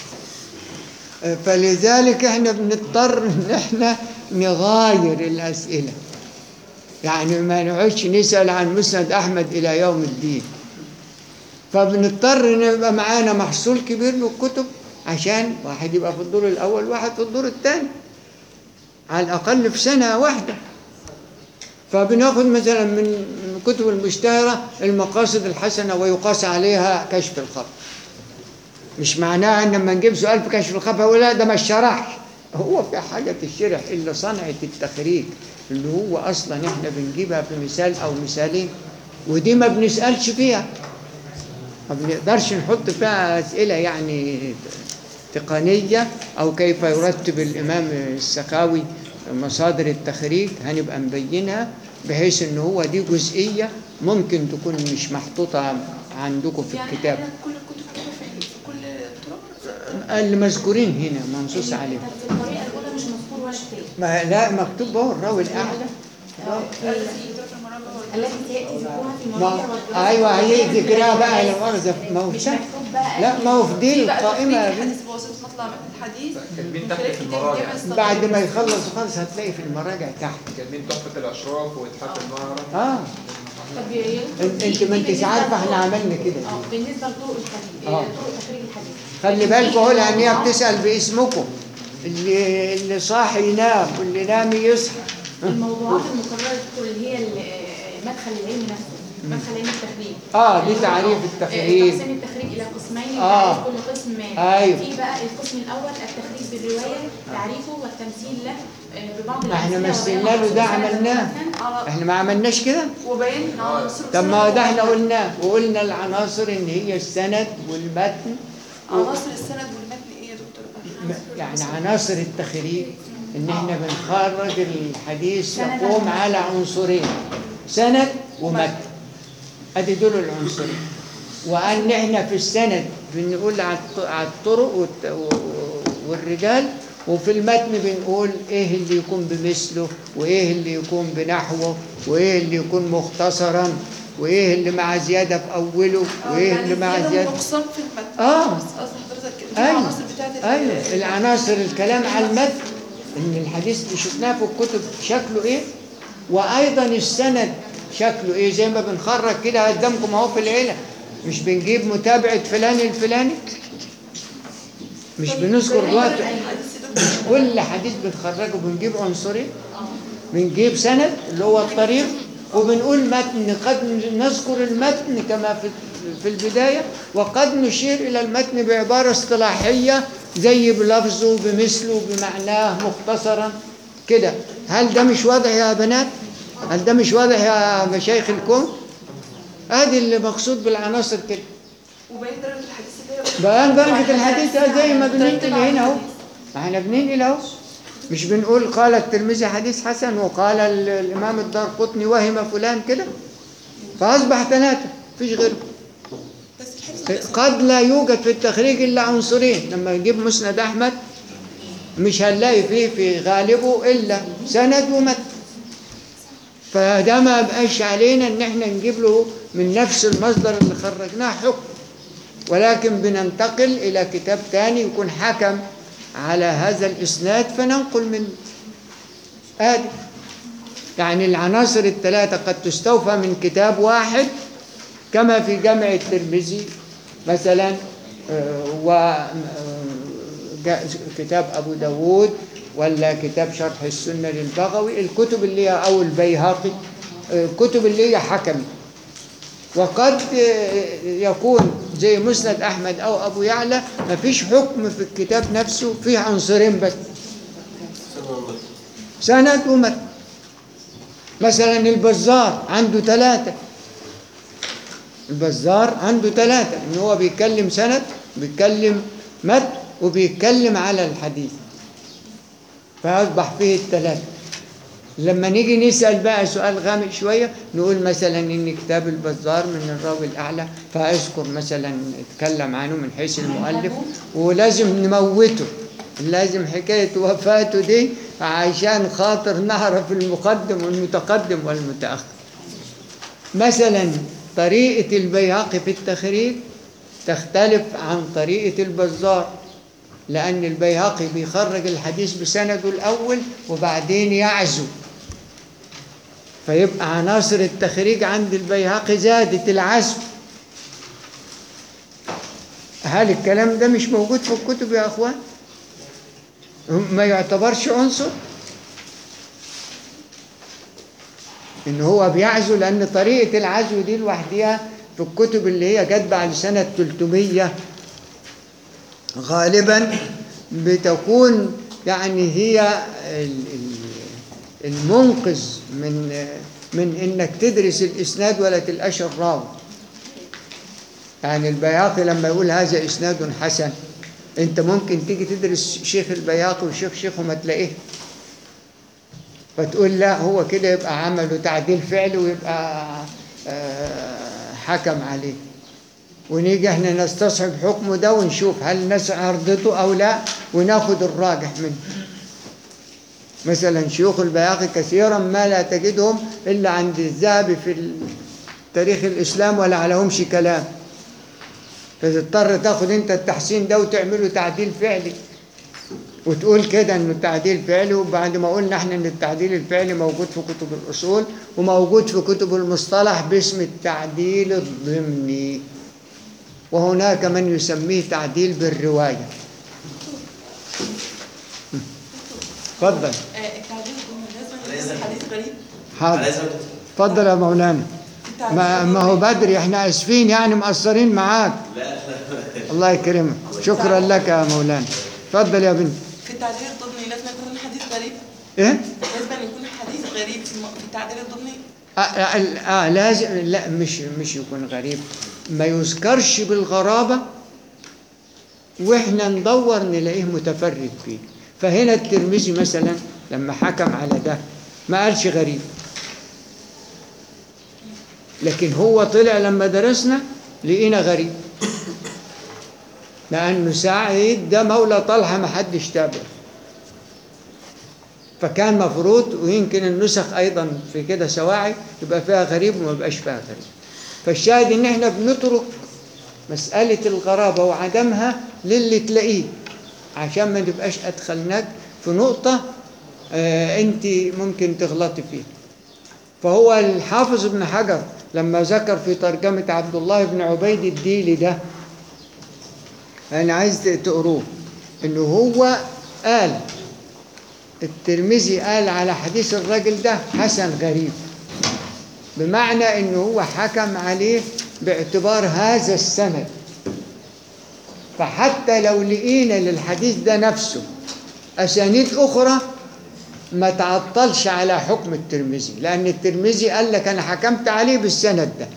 [SPEAKER 1] فلذلك احنا بنضطر ان احنا نغاير الاسئله يعني ما نقعدش نسال عن مسند احمد الى يوم الدين فبنضطر ان يبقى معانا محصول كبير من الكتب عشان واحد يبقى في الدور الاول واحد في الدور الثاني على الاقل في سنه واحده فبناخد مثلا من الكتب المشتهره المقاصد الحسنه ويقاس عليها كشف الخط مش معناها ان لما نجيب سؤال في كشف الخفا يقول لا ده ما اتشرحش هو في حاجه تشرح الا صنعه التخريج اللي هو اصلا احنا بنجيبها في مثال او مثالين ودي ما بنسالش فيها ما بنقدرش نحط فيها اسئله يعني تقنيه او كيف يرتب الامام السخاوي مصادر التخريج هنبقى مبينها بحيث ان هو دي جزئيه ممكن تكون مش محطوطه عندكم في
[SPEAKER 3] يعني
[SPEAKER 1] الكتاب
[SPEAKER 3] أحياناً كل الكتب كده في في كل الطرق
[SPEAKER 1] اللي مذكورين هنا منصوص عليهم
[SPEAKER 4] طب في الطريقه الاولى مش مذكور ولا كتاب
[SPEAKER 1] ما لا مكتوب اهو الراوي الاعلى
[SPEAKER 3] الذي يدرك المراجعة والبحث.
[SPEAKER 4] التي سياتي ذكرها في المراجع
[SPEAKER 1] ما
[SPEAKER 4] والدراسة
[SPEAKER 1] ايوه هي
[SPEAKER 4] والتقييم
[SPEAKER 1] ذكرها بقى
[SPEAKER 4] بالأبحاث.
[SPEAKER 1] لا مؤاخذه ما هو
[SPEAKER 4] مش
[SPEAKER 1] سهل.
[SPEAKER 4] مكتوب بقى
[SPEAKER 1] لا ما هو في دي
[SPEAKER 3] في بقى
[SPEAKER 1] القائمه
[SPEAKER 3] تخريج
[SPEAKER 1] يا بنت.
[SPEAKER 3] الحديث بواسطة مطلع متن الحديث
[SPEAKER 2] كاتبين
[SPEAKER 3] من
[SPEAKER 2] تحت
[SPEAKER 3] خلال
[SPEAKER 2] في
[SPEAKER 3] كتاب
[SPEAKER 2] المراجع.
[SPEAKER 3] الجامع الصغير.
[SPEAKER 1] بعد ما يخلص خالص هتلاقي في المراجع تحت
[SPEAKER 2] كاتبين تحفة الأشراف وإتحاف المعرض
[SPEAKER 1] اه
[SPEAKER 4] طب يا دكتور
[SPEAKER 1] انت
[SPEAKER 4] دي-
[SPEAKER 1] انت ما
[SPEAKER 4] دي
[SPEAKER 1] انتش
[SPEAKER 4] بالنسبة
[SPEAKER 1] عارفه احنا
[SPEAKER 4] لطرق-
[SPEAKER 1] عملنا كده
[SPEAKER 4] اه بالنسبه لطرق الحديث
[SPEAKER 1] آه.
[SPEAKER 4] آه. طرق تخريج الحديث
[SPEAKER 1] خلي بالكم هو لان هي بتسال باسمكم اللي اللي صاحي ينام واللي نام يصحى
[SPEAKER 4] الموضوعات المكرره يا دكتور اللي هي ال- مدخل العلم نفسه مدخل علم التخريج
[SPEAKER 1] اه دي تعريف
[SPEAKER 4] آه،
[SPEAKER 1] التخريج
[SPEAKER 4] تقسيم التخريج الى قسمين
[SPEAKER 1] آه.
[SPEAKER 4] تعريف كل قسم ما
[SPEAKER 1] أيوة.
[SPEAKER 4] في بقى القسم الاول التخريج بالروايه تعريفه والتمثيل له آه، ببعض
[SPEAKER 1] ما احنا
[SPEAKER 4] الأمثلة
[SPEAKER 1] مثلنا له ده
[SPEAKER 4] وبيان
[SPEAKER 1] عملناه
[SPEAKER 4] مثلاً.
[SPEAKER 3] على
[SPEAKER 1] احنا ما عملناش كده
[SPEAKER 3] وبين عناصر
[SPEAKER 1] طب ما هو ده احنا
[SPEAKER 3] السند
[SPEAKER 1] قلناه وقلنا العناصر ان هي السند والمتن
[SPEAKER 3] عناصر السند والمتن ايه يا دكتور؟
[SPEAKER 1] يعني عناصر التخريج ان احنا بنخرج الحديث
[SPEAKER 4] سند
[SPEAKER 1] يقوم
[SPEAKER 4] ومتن.
[SPEAKER 1] على عنصرين سند ومتن ادي دول العنصرين وان احنا في السند بنقول على الط- على الطرق والت- و- والرجال وفي المتن بنقول ايه اللي يكون بمثله وايه اللي يكون بنحوه وايه اللي يكون مختصرا وايه اللي مع زياده في اوله
[SPEAKER 3] آه،
[SPEAKER 1] وايه
[SPEAKER 3] يعني
[SPEAKER 1] اللي مع
[SPEAKER 3] زيادة
[SPEAKER 1] زياده
[SPEAKER 3] نقصان في المتن
[SPEAKER 1] آه.
[SPEAKER 3] بس قصد حضرتك كده. دي
[SPEAKER 1] ايوه
[SPEAKER 3] العناصر بتاعت ال-
[SPEAKER 1] ايوه العناصر الكلام على المتن ان الحديث اللي شفناه في الكتب شكله ايه وايضا السند شكله ايه زي ما بنخرج كده قدامكم اهو في العيله مش بنجيب متابعه فلان الفلاني مش بنذكر دلوقتي
[SPEAKER 3] الحديث يا دكتور
[SPEAKER 1] كل حديث بنخرجه بنجيب عنصرين بنجيب سند اللي هو الطريق وبنقول متن قد نذكر المتن كما في في البداية وقد نشير إلى المتن بعبارة اصطلاحية زي بلفظه بمثله بمعناه مختصرا كده هل ده مش واضح يا بنات؟ هل ده مش واضح يا مشايخ الكون؟ ادي اللي مقصود بالعناصر كده
[SPEAKER 3] وبين درجة الحديث اللي هي
[SPEAKER 1] بيان درجة الحديث زي ما بننقل هنا اهو ما احنا بننقل اهو مش بنقول قال الترمذي حديث حسن وقال ال- الامام الدار قطني وهم فلان كده فاصبح ثلاثة مفيش غيره
[SPEAKER 3] بس الحفظ
[SPEAKER 1] قد لا يوجد في التخريج الا عنصرين لما نجيب مسند احمد مش هنلاقي فيه في غالبه الا سند ومتن فده ما بقاش علينا ان احنا نجيب له من نفس المصدر اللي خرجناه حكم ولكن بننتقل الى كتاب تاني يكون حكم على هذا الاسناد فننقل منه ادي يعني العناصر الثلاثه قد تستوفى من كتاب واحد كما في جامع الترمذي مثلا آه، و آه، جاء كتاب أبو داود ولا كتاب شرح السنة للبغوي الكتب اللي هي أو البيهقي آه، الكتب اللي هي حكمي وقد آه، يكون زي مسند أحمد أو أبو يعلى ما فيش حكم في الكتاب نفسه فيه عنصرين بس سند ومتن مثلا البزار عنده ثلاثة البزار عنده ثلاثة إن هو بيتكلم سند بيتكلم مد وبيتكلم على الحديث فأصبح فيه الثلاثة لما نيجي نسأل بقى سؤال غامق شوية نقول مثلا إن كتاب البزار من الراوي الأعلى فأذكر مثلا اتكلم عنه من حيث المؤلف ولازم نموته لازم حكاية وفاته دي عشان خاطر نعرف المقدم والمتقدم والمتأخر مثلا طريقة البيهقي في التخريج تختلف عن طريقة البزار لأن البيهقي بيخرج الحديث بسنده الأول وبعدين يعزو فيبقى عناصر التخريج عند البيهقي زادت العزو هل الكلام ده مش موجود في الكتب يا أخوان؟ ما يعتبرش عنصر؟ ان هو بيعزو لان طريقه العزو دي لوحدها في الكتب اللي هي جت بعد سنه 300 غالبا بتكون يعني هي ال- ال- المنقذ من من انك تدرس الاسناد ولا تلقاش الراوي يعني البياقي لما يقول هذا اسناد حسن انت ممكن تيجي تدرس شيخ البياقي وشيخ شيخه ما تلاقيه فتقول لا هو كده يبقى عمله تعديل فعل ويبقى آه، حكم عليه ونيجي احنا نستصحب حكمه ده ونشوف هل الناس عرضته او لا وناخد الراجح منه مثلا شيوخ البياقي كثيرا ما لا تجدهم الا عند الذهبي في تاريخ الاسلام ولا عليهمش كلام فتضطر تاخد انت التحسين ده وتعمله تعديل فعلي وتقول كده انه التعديل فعلي وبعد ما قلنا احنا ان التعديل الفعلي موجود في كتب الاصول وموجود في كتب المصطلح باسم التعديل الضمني وهناك من يسميه تعديل بالروايه اتفضل
[SPEAKER 3] التعديل بالنسبة لحديث غريب
[SPEAKER 1] حاضر اتفضل يا مولانا ما, ما هو بدري احنا اسفين يعني مقصرين معاك الله يكرمك شكرا لك يا مولانا اتفضل يا بنت
[SPEAKER 3] في التعديل الضمني لازم يكون حديث غريب
[SPEAKER 1] ايه
[SPEAKER 3] لازم يكون حديث غريب في الم- في التعديل الضمني
[SPEAKER 1] آه, آه, آه لازم لا مش مش يكون غريب ما يذكرش بالغرابة واحنا ندور نلاقيه متفرد فيه فهنا الترمذي مثلا لما حكم على ده ما قالش غريب لكن هو طلع لما درسنا لقينا غريب لأنه سعيد ده مولى طلحة ما حدش تابعه فكان مفروض ويمكن النسخ ايضا في كده سواعي يبقى فيها غريب وما يبقاش فيها غريب فالشاهد ان احنا بنترك مسألة الغرابة وعدمها للي تلاقيه عشان ما نبقاش ادخلناك في نقطة آه انت ممكن تغلطي فيها فهو الحافظ ابن حجر لما ذكر في ترجمة عبد الله بن عبيد الديلي ده انا عايز تقروه انه هو قال الترمذي قال على حديث الراجل ده حسن غريب بمعنى انه هو حكم عليه باعتبار هذا السند فحتى لو لقينا للحديث ده نفسه اسانيد اخرى ما تعطلش على حكم الترمذي لان الترمذي قال لك انا حكمت عليه بالسند ده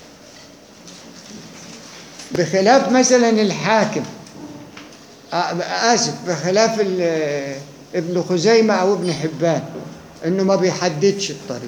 [SPEAKER 1] بخلاف مثلا الحاكم آه، اسف بخلاف ال- ابن خزيمه او ابن حبان انه ما بيحددش الطريق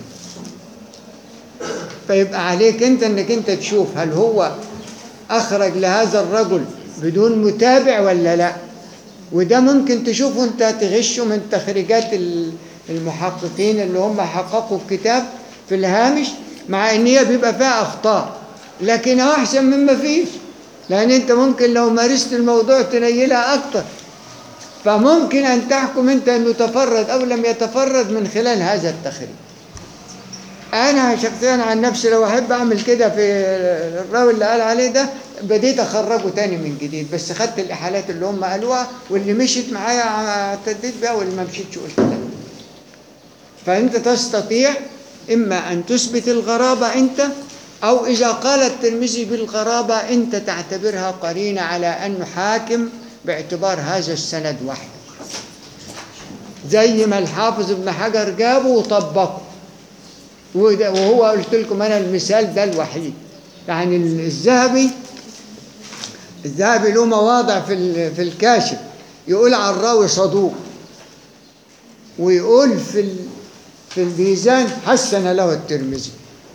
[SPEAKER 1] فيبقى عليك انت انك انت تشوف هل هو اخرج لهذا الرجل بدون متابع ولا لا وده ممكن تشوفه انت تغشه من تخريجات ال- المحققين اللي هم حققوا الكتاب في الهامش مع ان هي بيبقى فيها اخطاء لكنها احسن مما فيش لان انت ممكن لو مارست الموضوع تنيلها اكتر فممكن ان تحكم انت انه تفرد او لم يتفرد من خلال هذا التخريج انا شخصيا عن نفسي لو احب اعمل كده في الراوي اللي قال عليه ده بديت اخرجه تاني من جديد بس خدت الاحالات اللي هم قالوها واللي مشيت معايا اعتديت بيها واللي ما مشيتش قلت لا فانت تستطيع اما ان تثبت الغرابه انت او اذا قال الترمذي بالغرابه انت تعتبرها قرينه على انه حاكم باعتبار هذا السند وحده زي ما الحافظ ابن حجر جابه وطبقه وده- وهو قلت لكم انا المثال ده الوحيد يعني الذهبي الذهبي له مواضع في ال- في الكاشف يقول عن الراوي صدوق ويقول في ال- في الميزان حسن له الترمذي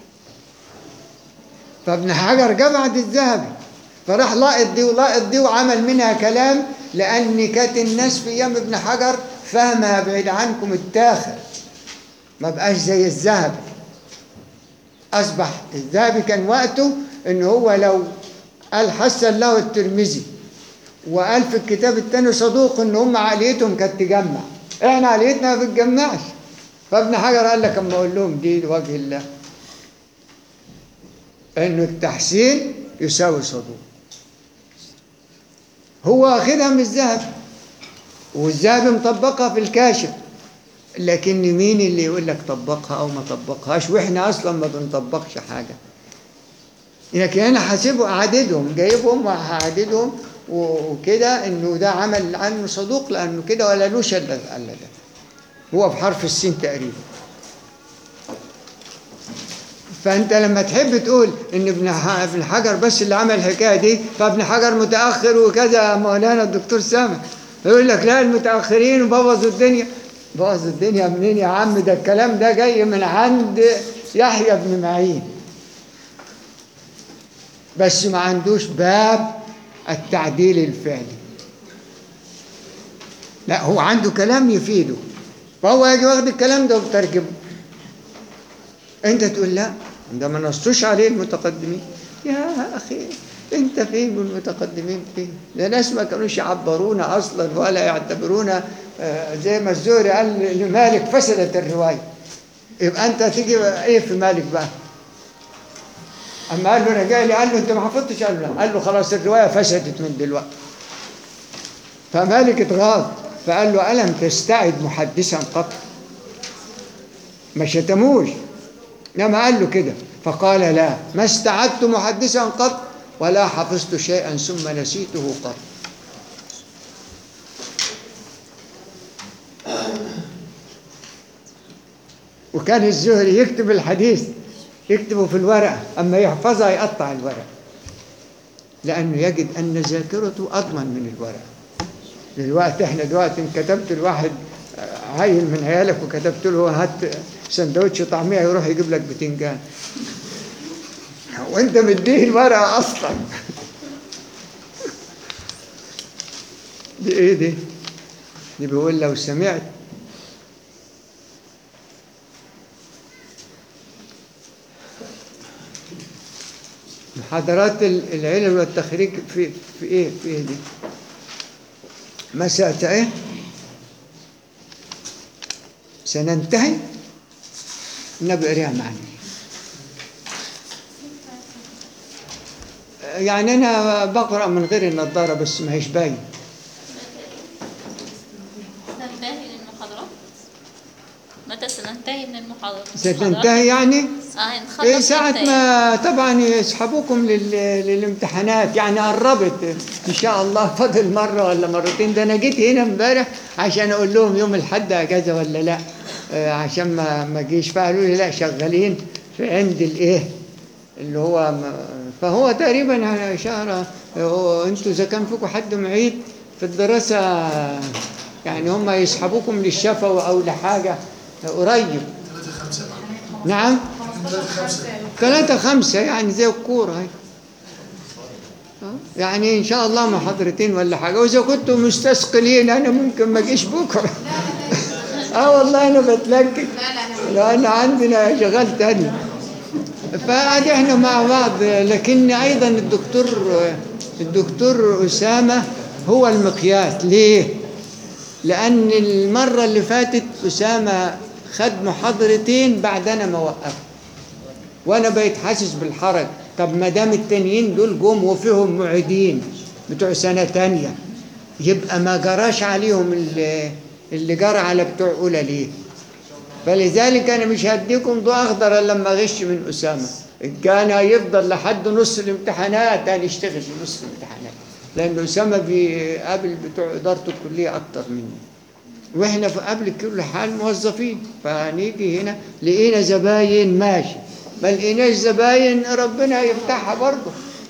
[SPEAKER 1] فابن حجر جاب بعد الذهبي فراح لاقط دي ولاقط دي وعمل منها كلام لان كانت الناس في ايام ابن حجر فاهمها بعيد عنكم التاخر ما بقاش زي الذهبي اصبح الذهبي كان وقته ان هو لو قال حسن له الترمذي وقال في الكتاب الثاني صدوق ان هم عقليتهم كانت تجمع احنا عقليتنا ما بتجمعش فابن حجر قال لك اما اقول لهم دي لوجه الله انه التحسين يساوي صدوق هو واخدها من الذهب والذهبي مطبقها في الكاشف لكن مين اللي يقول لك طبقها او ما طبقهاش واحنا اصلا ما بنطبقش حاجه لكن انا حاسبه اعددهم جايبهم وهعددهم وكده انه ده عمل عنه صدوق لانه كده ولا لوش الا إلا ده هو بحرف السين تقريبا فانت لما تحب تقول ان ابن ح- ابن حجر بس اللي عمل الحكايه دي فابن حجر متاخر وكذا مولانا الدكتور سامح يقول لك لا المتاخرين وبوظوا الدنيا بوظوا الدنيا منين يا عم ده الكلام ده جاي من عند يحيى بن معين بس ما عندوش باب التعديل الفعلي لا هو عنده كلام يفيده فهو يجي واخد الكلام ده وترجمه انت تقول لا ده ما نصوش عليه المتقدمين يا اخي انت فين والمتقدمين فين ده ناس ما كانوش يعبرونا اصلا ولا يعتبرونا آه، زي ما الزهري قال لمالك فسدت الروايه يبقى انت تيجي ايه في مالك بقى اما قال له انا جاي لي قال له انت ما حفظتش قال له لا. قال له خلاص الروايه فسدت من دلوقتي فمالك اتغاظ فقال له الم تستعد محدثا قط ما شتموش انما قال له كده فقال لا ما استعدت محدثا قط ولا حفظت شيئا ثم نسيته قط وكان الزهري يكتب الحديث يكتبه في الورقة أما يحفظها يقطع الورقة لأنه يجد أن ذاكرته أضمن من الورقة دلوقتي احنا دلوقتي ان كتبت الواحد عيل من عيالك وكتبت له هات سندوتش طعميه يروح يجيب لك بتنجان وانت مديه الورقه اصلا دي ايه دي؟ دي بيقول لو سمعت محاضرات ال- العلم والتخريج في في ايه في ايه دي؟ مسألة ايه؟ سننتهي النبي قريها معنا يعني انا بقرا من غير النظاره بس ما هيش باين
[SPEAKER 6] ننتهي للمحاضرات متى سننتهي من فين المحاضرة؟
[SPEAKER 1] ستنتهي يعني
[SPEAKER 6] اه نخلص
[SPEAKER 1] إيه ساعة
[SPEAKER 6] ننتهي.
[SPEAKER 1] ما طبعا يسحبوكم لل- للامتحانات يعني قربت ان شاء الله فاضل مرة ولا مرتين ده انا جيت هنا امبارح عشان اقول لهم يوم الاحد اجازة ولا لا آه، عشان ما ما اجيش فقالوا لي لا شغالين في عند الايه اللي هو م- فهو تقريبا على شهر هو انتوا اذا كان فيكم حد معيد في الدراسة يعني هم يسحبوكم للشفوي او لحاجة قريب نعم ثلاثة خمسة يعني زي الكورة هاي آه، يعني إن شاء الله محاضرتين ولا حاجة وإذا كنتوا مستثقلين أنا ممكن ما أجيش بكرة آه والله أنا بتلكك لأن عندنا شغال تاني فقعد إحنا مع بعض لكن أيضا الدكتور الدكتور أسامة هو المقياس ليه؟ لأن المرة اللي فاتت أسامة خد محاضرتين بعد أنا ما وقفت وانا بقيت حاسس بالحرج طب ما دام التانيين دول جم وفيهم معيدين بتوع سنه تانية يبقى ما جراش عليهم اللي, اللي جرى على بتوع اولى ليه فلذلك انا مش هديكم ضوء اخضر الا لما اغش من اسامه كان هيفضل لحد نص الامتحانات هنشتغل في نص الامتحانات لان اسامه بيقابل بتوع اداره الكليه اكتر مني واحنا في قبل كل حال موظفين فنيجي هنا لقينا زباين ماشي ما لقيناش زباين ربنا يفتحها برضه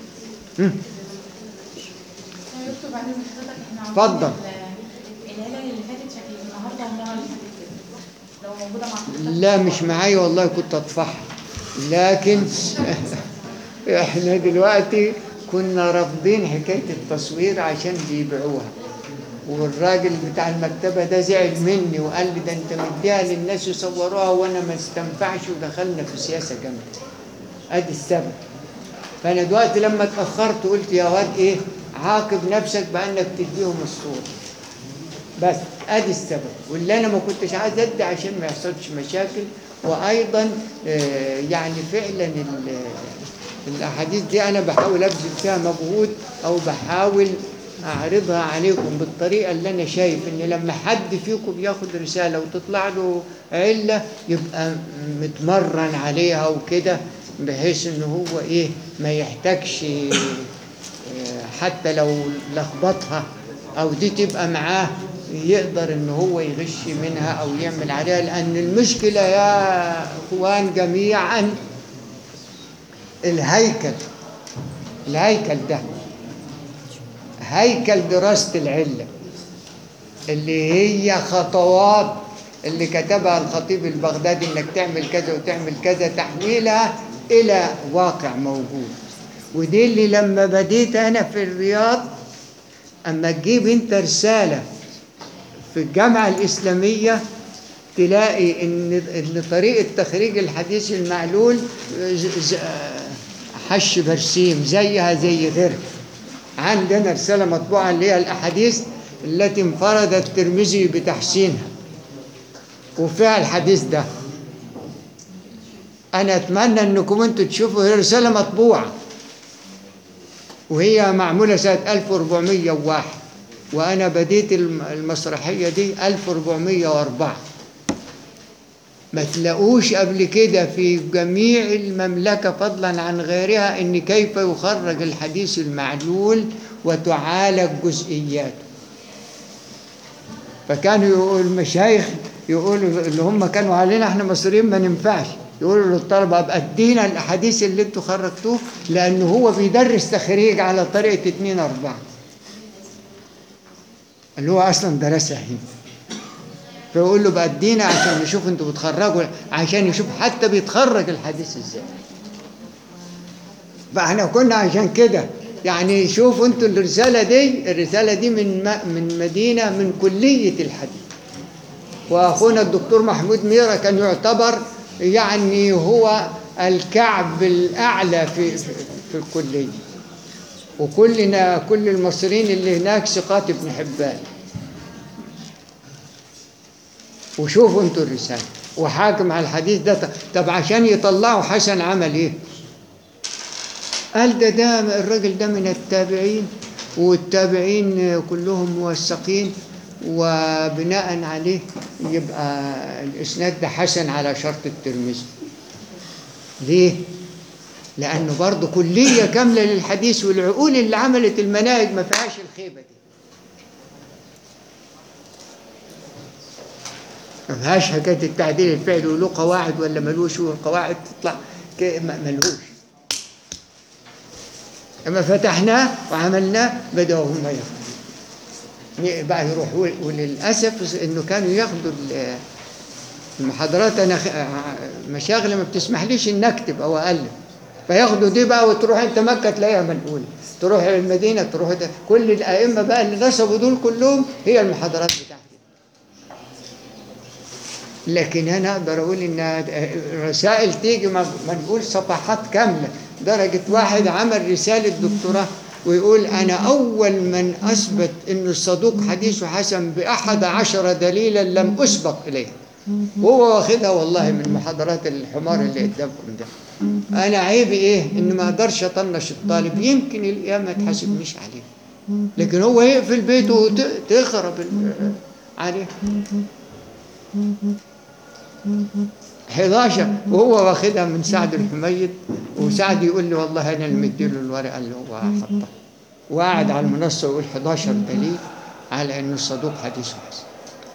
[SPEAKER 4] يكتب بعدين حضرتك احنا
[SPEAKER 1] اتفضل.
[SPEAKER 4] العيله اللي فاتت شكل النهارده والمره اللي فاتت كده لو موجوده مع حضرتك
[SPEAKER 1] لا مش معايا والله كنت اطفحها لكن احنا دلوقتي كنا رافضين حكايه التصوير عشان بيبيعوها والراجل بتاع المكتبه ده زعل مني وقال لي ده انت مديها للناس يصوروها وانا ما استنفعش ودخلنا في سياسه جامده ادي السبب فانا دلوقتي لما اتاخرت قلت يا واد ايه عاقب نفسك بانك تديهم الصوره بس ادي السبب واللي انا ما كنتش عايز ادي عشان ما يحصلش مشاكل وايضا آه، يعني فعلا ال- الاحاديث دي انا بحاول ابذل فيها مجهود او بحاول اعرضها عليكم بالطريقه اللي انا شايف ان لما حد فيكم بياخد رساله وتطلع له عله يبقى متمرن عليها وكده بحيث ان هو ايه ما يحتاجش آه، حتى لو لخبطها او دي تبقى معاه يقدر ان هو يغش منها او يعمل عليها لان المشكله يا اخوان جميعا الهيكل الهيكل ده هيكل دراسه العله اللي هي خطوات اللي كتبها الخطيب البغدادي انك تعمل كذا وتعمل كذا تحويلها الى واقع موجود ودي اللي لما بديت انا في الرياض اما تجيب انت رساله في الجامعه الاسلاميه تلاقي ان ان طريقه تخريج الحديث المعلول ز- ز- حش برسيم زيها زي غيرها عندنا رساله مطبوعه اللي هي الاحاديث التي انفرد الترمذي بتحسينها وفيها الحديث ده انا اتمنى انكم انتوا تشوفوا هي رساله مطبوعه وهي معموله سنه 1401 وانا بديت الم- المسرحيه دي 1404 ما تلاقوش قبل كده في جميع المملكة فضلا عن غيرها ان كيف يخرج الحديث المعلول وتعالج جزئياته فكانوا يقول المشايخ يقولوا اللي هم كانوا علينا احنا مصريين ما ننفعش يقولوا للطلبه ابقى ادينا الاحاديث اللي انتوا خرجتوه لان هو بيدرس تخريج على طريقه اتنين اربعه اللي هو اصلا درسها هنا فيقول له بقى ادينا عشان نشوف انتوا بتخرجوا عشان يشوف حتى بيتخرج الحديث ازاي فاحنا كنا عشان كده يعني شوفوا انتوا الرساله دي الرساله دي من م- من مدينه من كليه الحديث واخونا الدكتور محمود ميرا كان يعتبر يعني هو الكعب الاعلى في في, في الكليه وكلنا كل المصريين اللي هناك ثقات ابن حبان وشوفوا انتوا الرسالة وحاكم على الحديث ده طب عشان يطلعوا حسن عمل ايه قال ده ده الراجل ده من التابعين والتابعين كلهم موثقين وبناء عليه يبقى الإسناد ده حسن على شرط الترمذي ليه؟ لأنه برضه كلية كاملة للحديث والعقول اللي عملت المناهج ما فيهاش الخيبة دي ما فيهاش حكاية التعديل الفعلي وله قواعد ولا ملوش والقواعد تطلع ك- ما- ملوش اما فتحناه وعملناه بدأوا هم ياخدوا بقى يروحوا وللأسف إنه كانوا ياخدوا ال- المحاضرات أنا خ- مشاغل ما بتسمحليش إن أكتب أو أقلب فياخدوا دي بقى وتروح أنت مكة تلاقيها منقولة تروح المدينة تروح ده. كل الأئمة بقى اللي نصبوا دول كلهم هي المحاضرات بتاعتي لكن انا اقدر اقول ان الرسائل تيجي ما ما نقول صفحات كامله درجه واحد عمل رساله دكتوراه ويقول انا اول من اثبت ان الصدوق حديثه حسن باحد عشر دليلا لم اسبق اليه وهو واخدها والله من محاضرات الحمار اللي قدامكم ده انا عيبي ايه ان ما اقدرش اطنش الطالب يمكن الايام ما تحاسبنيش عليه لكن هو يقفل بيته وتخرب ال- عليه 11 وهو واخدها من سعد الحميد وسعد يقول لي والله انا اللي مديله الورقه اللي هو حطها وقاعد على المنصه ويقول 11 دليل على انه الصدوق حديثه حسن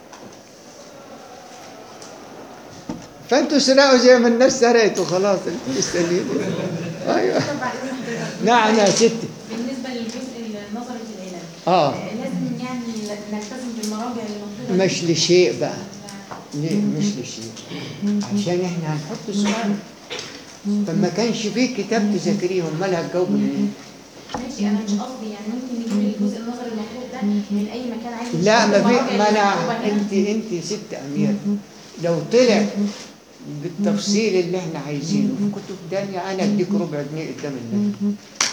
[SPEAKER 1] فانتوا سرقوا زي ما الناس سرقت وخلاص مستنيين ايوه
[SPEAKER 4] طب بعد إذن حضرتك.
[SPEAKER 1] نعم يا ستي
[SPEAKER 4] بالنسبه للجزء النظري في العلاج
[SPEAKER 1] اه
[SPEAKER 4] لازم يعني نلتزم بالمراجع المطلوبه
[SPEAKER 1] مش لشيء بقى ليه مش لشيء عشان احنا هنحط سؤال فما كانش فيه كتاب تذاكريه امال هتجاوب منين
[SPEAKER 4] ماشي انا مش قصدي يعني ممكن نجيب الجزء النظري المطلوب ده من اي مكان عايز
[SPEAKER 1] لا ما
[SPEAKER 4] يشتغل
[SPEAKER 1] في
[SPEAKER 4] المراجع
[SPEAKER 1] ما
[SPEAKER 4] اللي
[SPEAKER 1] انا
[SPEAKER 4] مكتوبة هنا.
[SPEAKER 1] انت انت ست امير لو طلع بالتفصيل اللي احنا عايزينه في كتب تانية انا اديك ربع جنيه قدام الناس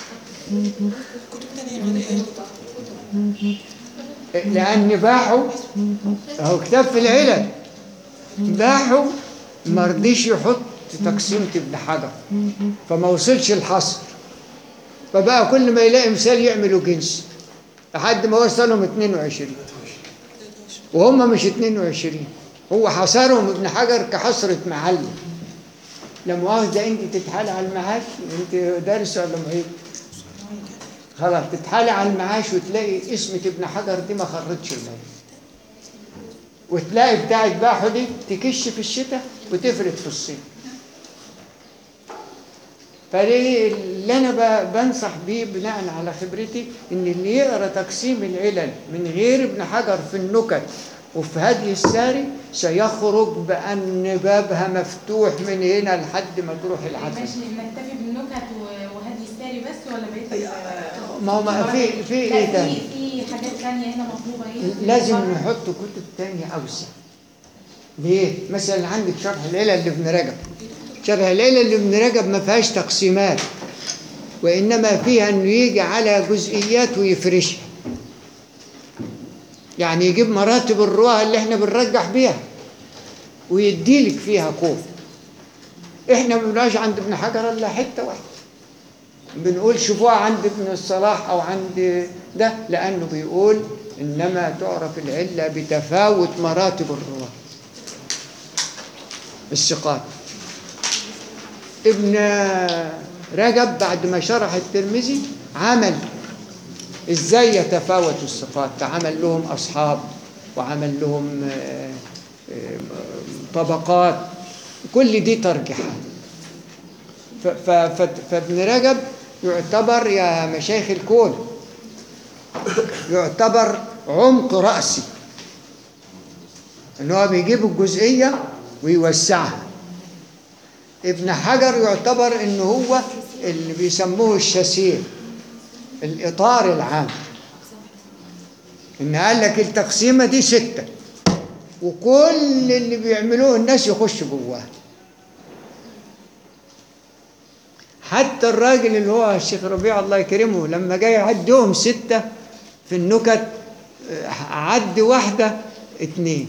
[SPEAKER 1] لان باحوا اهو كتاب في العلل باحوا ما رضيش يحط تقسيمة ابن حجر فما وصلش الحصر فبقى كل ما يلاقي مثال يعملوا جنس لحد ما وصلهم 22 وهم مش 22 هو حصرهم ابن حجر كحصرة معلم لا مؤاخذة انت تتحالي على المعاش انت دارس ولا معيد خلاص تتحالي على المعاش وتلاقي اسمة ابن حجر دي ما خرجش المية وتلاقي بتاعت باحو دي تكش في الشتاء وتفرد في الصيف فليه اللي انا ب- بنصح بيه بناء على خبرتي ان اللي يقرا تقسيم العلل من غير ابن حجر في النكت وفي هدي الساري سيخرج بان بابها مفتوح من هنا لحد ما تروح العسل
[SPEAKER 4] ماشي نكتفي بالنكت و- وهدي الساري بس ولا بقيت
[SPEAKER 1] ما هو ما في في
[SPEAKER 4] لا
[SPEAKER 1] ايه
[SPEAKER 4] في
[SPEAKER 1] تاني
[SPEAKER 4] في حاجات ثانيه هنا مطلوبه ايه
[SPEAKER 1] لازم نحط كتب تانية أوسع ليه؟ مثلا عندك شرح العلل لابن رجب شرح العلل لابن رجب ما فيهاش تقسيمات وإنما فيها إنه يجي على جزئيات ويفرشها يعني يجيب مراتب الرواة اللي احنا بنرجح بيها ويديلك فيها قوة احنا ما بنبقاش عند ابن حجر الا حته واحده بنقول شوفوها عند ابن الصلاح او عند ده لانه بيقول انما تعرف العله بتفاوت مراتب الرواه الثقات ابن رجب بعد ما شرح الترمذي عمل ازاي يتفاوت الصفات فعمل لهم اصحاب وعمل لهم آه، آه، طبقات كل دي ترجيحات ف- ف- ف- فابن رجب يعتبر يا مشايخ الكون يعتبر عمق رأسي ان هو بيجيب الجزئية ويوسعها ابن حجر يعتبر ان هو اللي بيسموه الشسير الاطار العام ان قال لك التقسيمة دي ستة وكل اللي بيعملوه الناس يخش جواها حتى الراجل اللي هو الشيخ ربيع الله يكرمه لما جاي يعدهم ستة في النكت آه، عد واحدة اتنين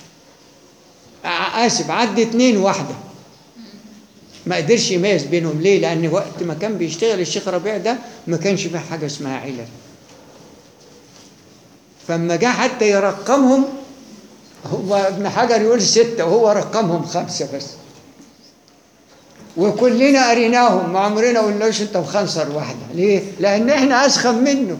[SPEAKER 1] آه، آسف عد اتنين واحدة ما قدرش يميز بينهم ليه؟ لأن وقت ما كان بيشتغل الشيخ ربيع ده ما كانش فيه حاجة اسمها علل فلما جه حتى يرقمهم هو ابن حجر يقول ستة وهو رقمهم خمسة بس وكلنا قريناهم ما عمرنا قلناش انت مخنصر واحدة ليه؟ لأن احنا أسخن منه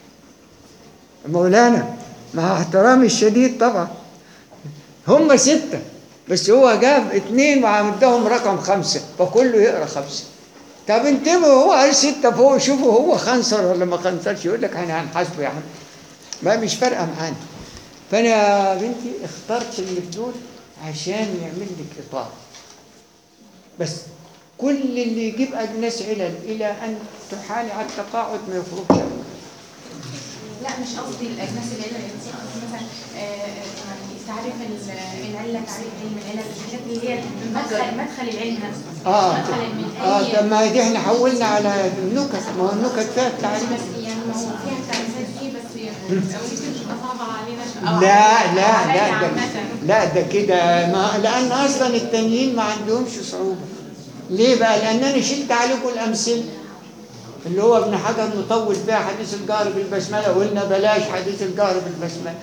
[SPEAKER 1] مولانا مع احترامي الشديد طبعا هم ستة بس هو جاب اتنين وعمدهم رقم خمسة فكله يقرا خمسة طب انتبهوا هو قال ستة فوق شوفوا هو خنصر ولا ما خنصرش يقول لك احنا هنحاسبه يا عم ما مش فارقة معانا فأنا يا بنتي اخترت اللي في دول عشان يعمل لك إطار بس كل اللي يجيب أجناس علل إلى أن تحالي على التقاعد ما يخرجش
[SPEAKER 4] لا مش قصدي الاجناس العلة يعني قصدي مثلا آه، يعني تعريف ال- العله تعريف علم العلل الحاجات اللي هي مدخل مدخل العلم نفسه
[SPEAKER 1] اه
[SPEAKER 4] مدخل من
[SPEAKER 1] اه
[SPEAKER 4] اي
[SPEAKER 1] طب ما دي احنا حولنا على النكت ما هو النكت فيها التعريف
[SPEAKER 4] بس يعني ما هو فيها التعريفات دي بس يعني ممكن تبقى صعبه علينا شوية. أو
[SPEAKER 1] لا لا
[SPEAKER 4] عليا
[SPEAKER 1] لا ده
[SPEAKER 4] عامة.
[SPEAKER 1] لا ده كده ما لان اصلا التانيين ما عندهمش صعوبه ليه بقى لان انا شلت عليكم الامثله اللي هو ابن حجر مطول فيها حديث الجهر بالبسمله قلنا بلاش حديث الجهر بالبسمله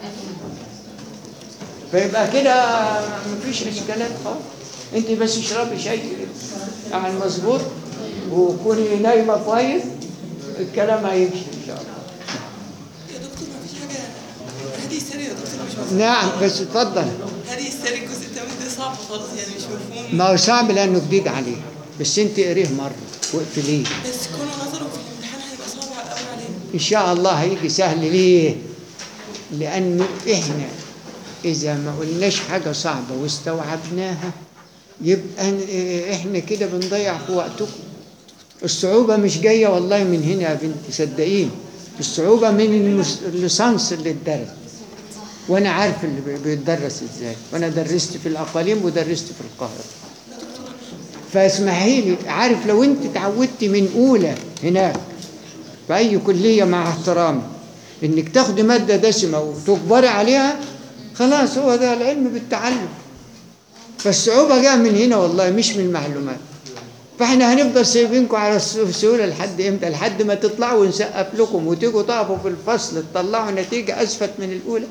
[SPEAKER 1] فيبقى كده مفيش اشكالات خالص انت بس اشربي شاي يعني مظبوط وكوني نايمه كويس الكلام هيمشي ان شاء الله
[SPEAKER 6] يا دكتور ما فيش حاجة هذه السري يا دكتور مش مفهوم
[SPEAKER 1] نعم بس اتفضل
[SPEAKER 6] هذه السري الجزء الثامن ده صعب خالص يعني مش مفهوم
[SPEAKER 1] ما هو صعب لانه جديد عليه بس انت قريه مره واقفليه
[SPEAKER 6] بس كونه نظره في الامتحان هيبقى صعب قوي علينا
[SPEAKER 1] ان شاء الله هيجي سهل ليه لانه احنا اذا ما قلناش حاجه صعبه واستوعبناها يبقى ن- احنا كده بنضيع في وقتكم الصعوبه مش جايه والله من هنا يا بنتي صدقيني الصعوبه من المس- الليسانس اللي اتدرس وانا عارف اللي بي- بيتدرس ازاي وانا درست في الاقاليم ودرست في القاهره فاسمحي لي عارف لو انت اتعودتي من اولى هناك في اي كليه مع احترامي انك تاخدي ماده دسمه وتجبري عليها خلاص هو ده العلم بالتعلم فالصعوبه جايه من هنا والله مش من المعلومات فاحنا هنفضل سايبينكم على الس- السهوله لحد امتى لحد ما تطلعوا ونسقف لكم وتيجوا تقفوا في الفصل تطلعوا نتيجه اسفت من الاولى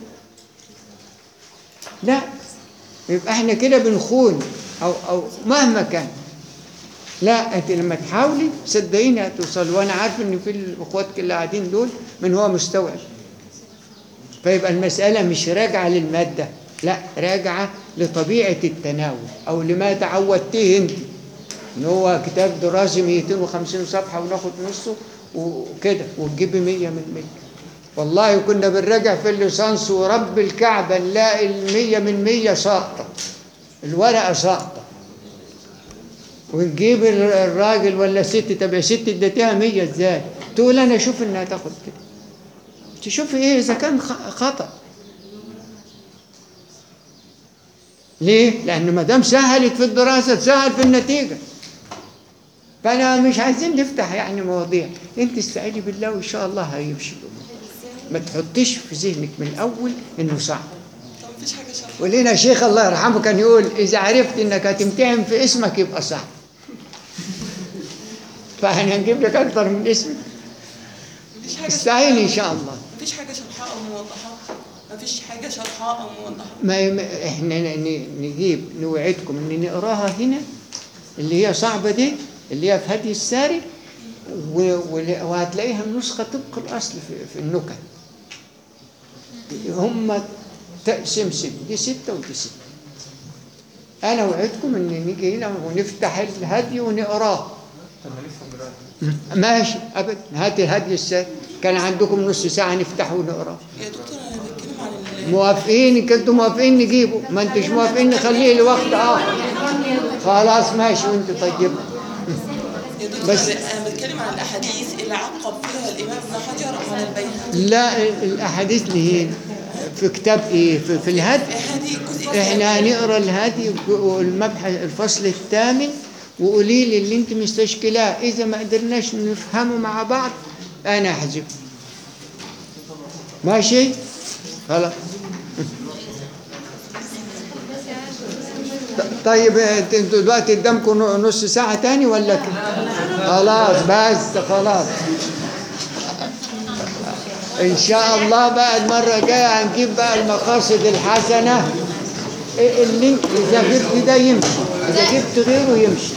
[SPEAKER 1] لا يبقى احنا كده بنخون او او مهما كان لا انت لما تحاولي صدقيني هتوصل وانا عارف ان في الاخوات اللي قاعدين دول من هو مستوعب فيبقى المساله مش راجعه للماده لا راجعه لطبيعه التناول او لما تعودتيه انت ان هو كتاب دراسي 250 صفحه وناخد نصه وكده وتجيبي 100 من 100 والله كنا بنراجع في الليسانس ورب الكعبه نلاقي ال 100 من 100 ساقطه الورقه ساقطه ونجيب ال- الراجل ولا ست طب يا ست اديتيها 100 ازاي؟ تقول انا اشوف انها تاخد كده تشوفي ايه اذا كان خ- خطا ليه؟ لان ما دام سهلت في الدراسه تسهل في النتيجه فانا مش عايزين نفتح يعني مواضيع انت استعيني بالله وان شاء الله هيمشي الامور ما تحطيش في ذهنك من الاول انه صعب
[SPEAKER 6] طب مفيش حاجة شرح
[SPEAKER 1] ولنا شيخ الله يرحمه كان يقول إذا عرفت إنك هتمتحن في اسمك يبقى صعب فاحنا هنجيب لك أكتر من اسمك
[SPEAKER 6] مفيش حاجة
[SPEAKER 1] استعيني إن شاء الله
[SPEAKER 6] مفيش حاجة شرحها أو موضحة مفيش حاجة شرحها أو موضحة
[SPEAKER 1] ما ما- احنا ن- ن- نجيب نوعدكم ان نقراها هنا اللي هي صعبة دي اللي هي في هدي الساري و- ول- وهتلاقيها النسخة طبق الأصل في, في النكت هم تقسيم ست دي ستة ودي ستة أنا وعدكم إن نيجي هنا ونفتح الهدي ونقراه
[SPEAKER 2] طب ما نفهم دلوقتي
[SPEAKER 1] ماشي أبدا هات الهدي الساري كان عندكم نص ساعة نفتحه ونقراه
[SPEAKER 6] يا دكتور أنا بتكلم عن ال-
[SPEAKER 1] موافقين ان كنتوا موافقين نجيبه ما انتش موافقين نخليه لوقت اخر خلاص ماشي وانت طيب
[SPEAKER 6] يا دكتور
[SPEAKER 1] بس-
[SPEAKER 6] أنا بتكلم عن الأحاديث اللي عقب فيها الإمام ابن حجر على البيهقي
[SPEAKER 1] لا الاحاديث اللي هي في كتاب ايه في, في الهدي
[SPEAKER 6] هذه الجزء
[SPEAKER 1] احنا هنقرا الهدي والمبحث الفصل الثامن وقولي لي اللي انت مستشكلاه اذا ما قدرناش نفهمه مع بعض انا احذفه ماشي خلاص ط- طيب انتوا دلوقتي قدامكم نص ساعة تاني ولا كده؟ خلاص بس خلاص ان شاء الله بقى المره الجايه هنجيب بقى المقاصد الحسنه اللي اذا جبت ده يمشي اذا جبت غيره يمشي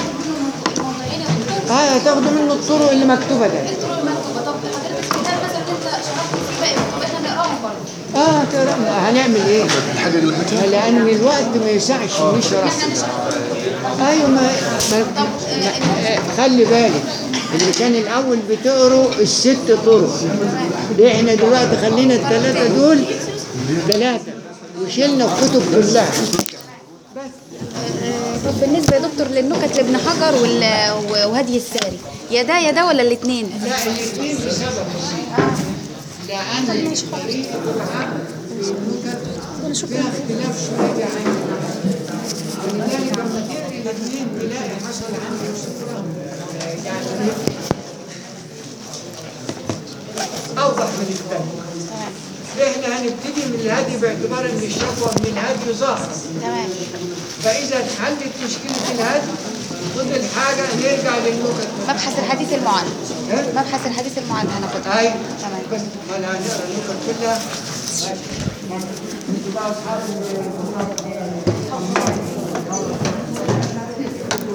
[SPEAKER 1] اه هتاخدوا منه الطرق اللي مكتوبه ده
[SPEAKER 7] الطرق المكتوبه طب حضرتك الكتاب مثلا انت شرحت في باقي الكتب احنا نقراهم برضه
[SPEAKER 1] اه ترى هنعمل ايه لان الوقت ما يسعش نشرح
[SPEAKER 7] احنا نشرح
[SPEAKER 1] ايوه ما, ما, ما آه، خلي بالك اللي كان الاول بتقروا الست طرق احنا دلوقتي خلينا الثلاثه دول ثلاثه وشلنا الكتب كلها
[SPEAKER 7] طب بالنسبه يا دكتور للنكت لابن حجر وال- وهدي الساري يا ده يا ده ولا الاثنين
[SPEAKER 1] لا الاثنين بسبب بسيط لان طريقه العقل فيها اختلاف شويه عن ولذلك لما تقري الاثنين تلاقي حصل عندك صفرة يعني اوضح من الثاني احنا هنبتدي من الهدي باعتبار ان الشكوى من الهدي ظاهره
[SPEAKER 7] تمام
[SPEAKER 1] فاذا اتحلت مشكله الهدي فضل حاجه نرجع للنكت
[SPEAKER 7] مبحث الحديث المعلم
[SPEAKER 1] ها؟
[SPEAKER 7] مبحث الحديث المعلم هناخدها
[SPEAKER 1] هاي
[SPEAKER 7] تمام
[SPEAKER 1] بس ما انا هنقرا النكت كلها انتوا بقى اصحاب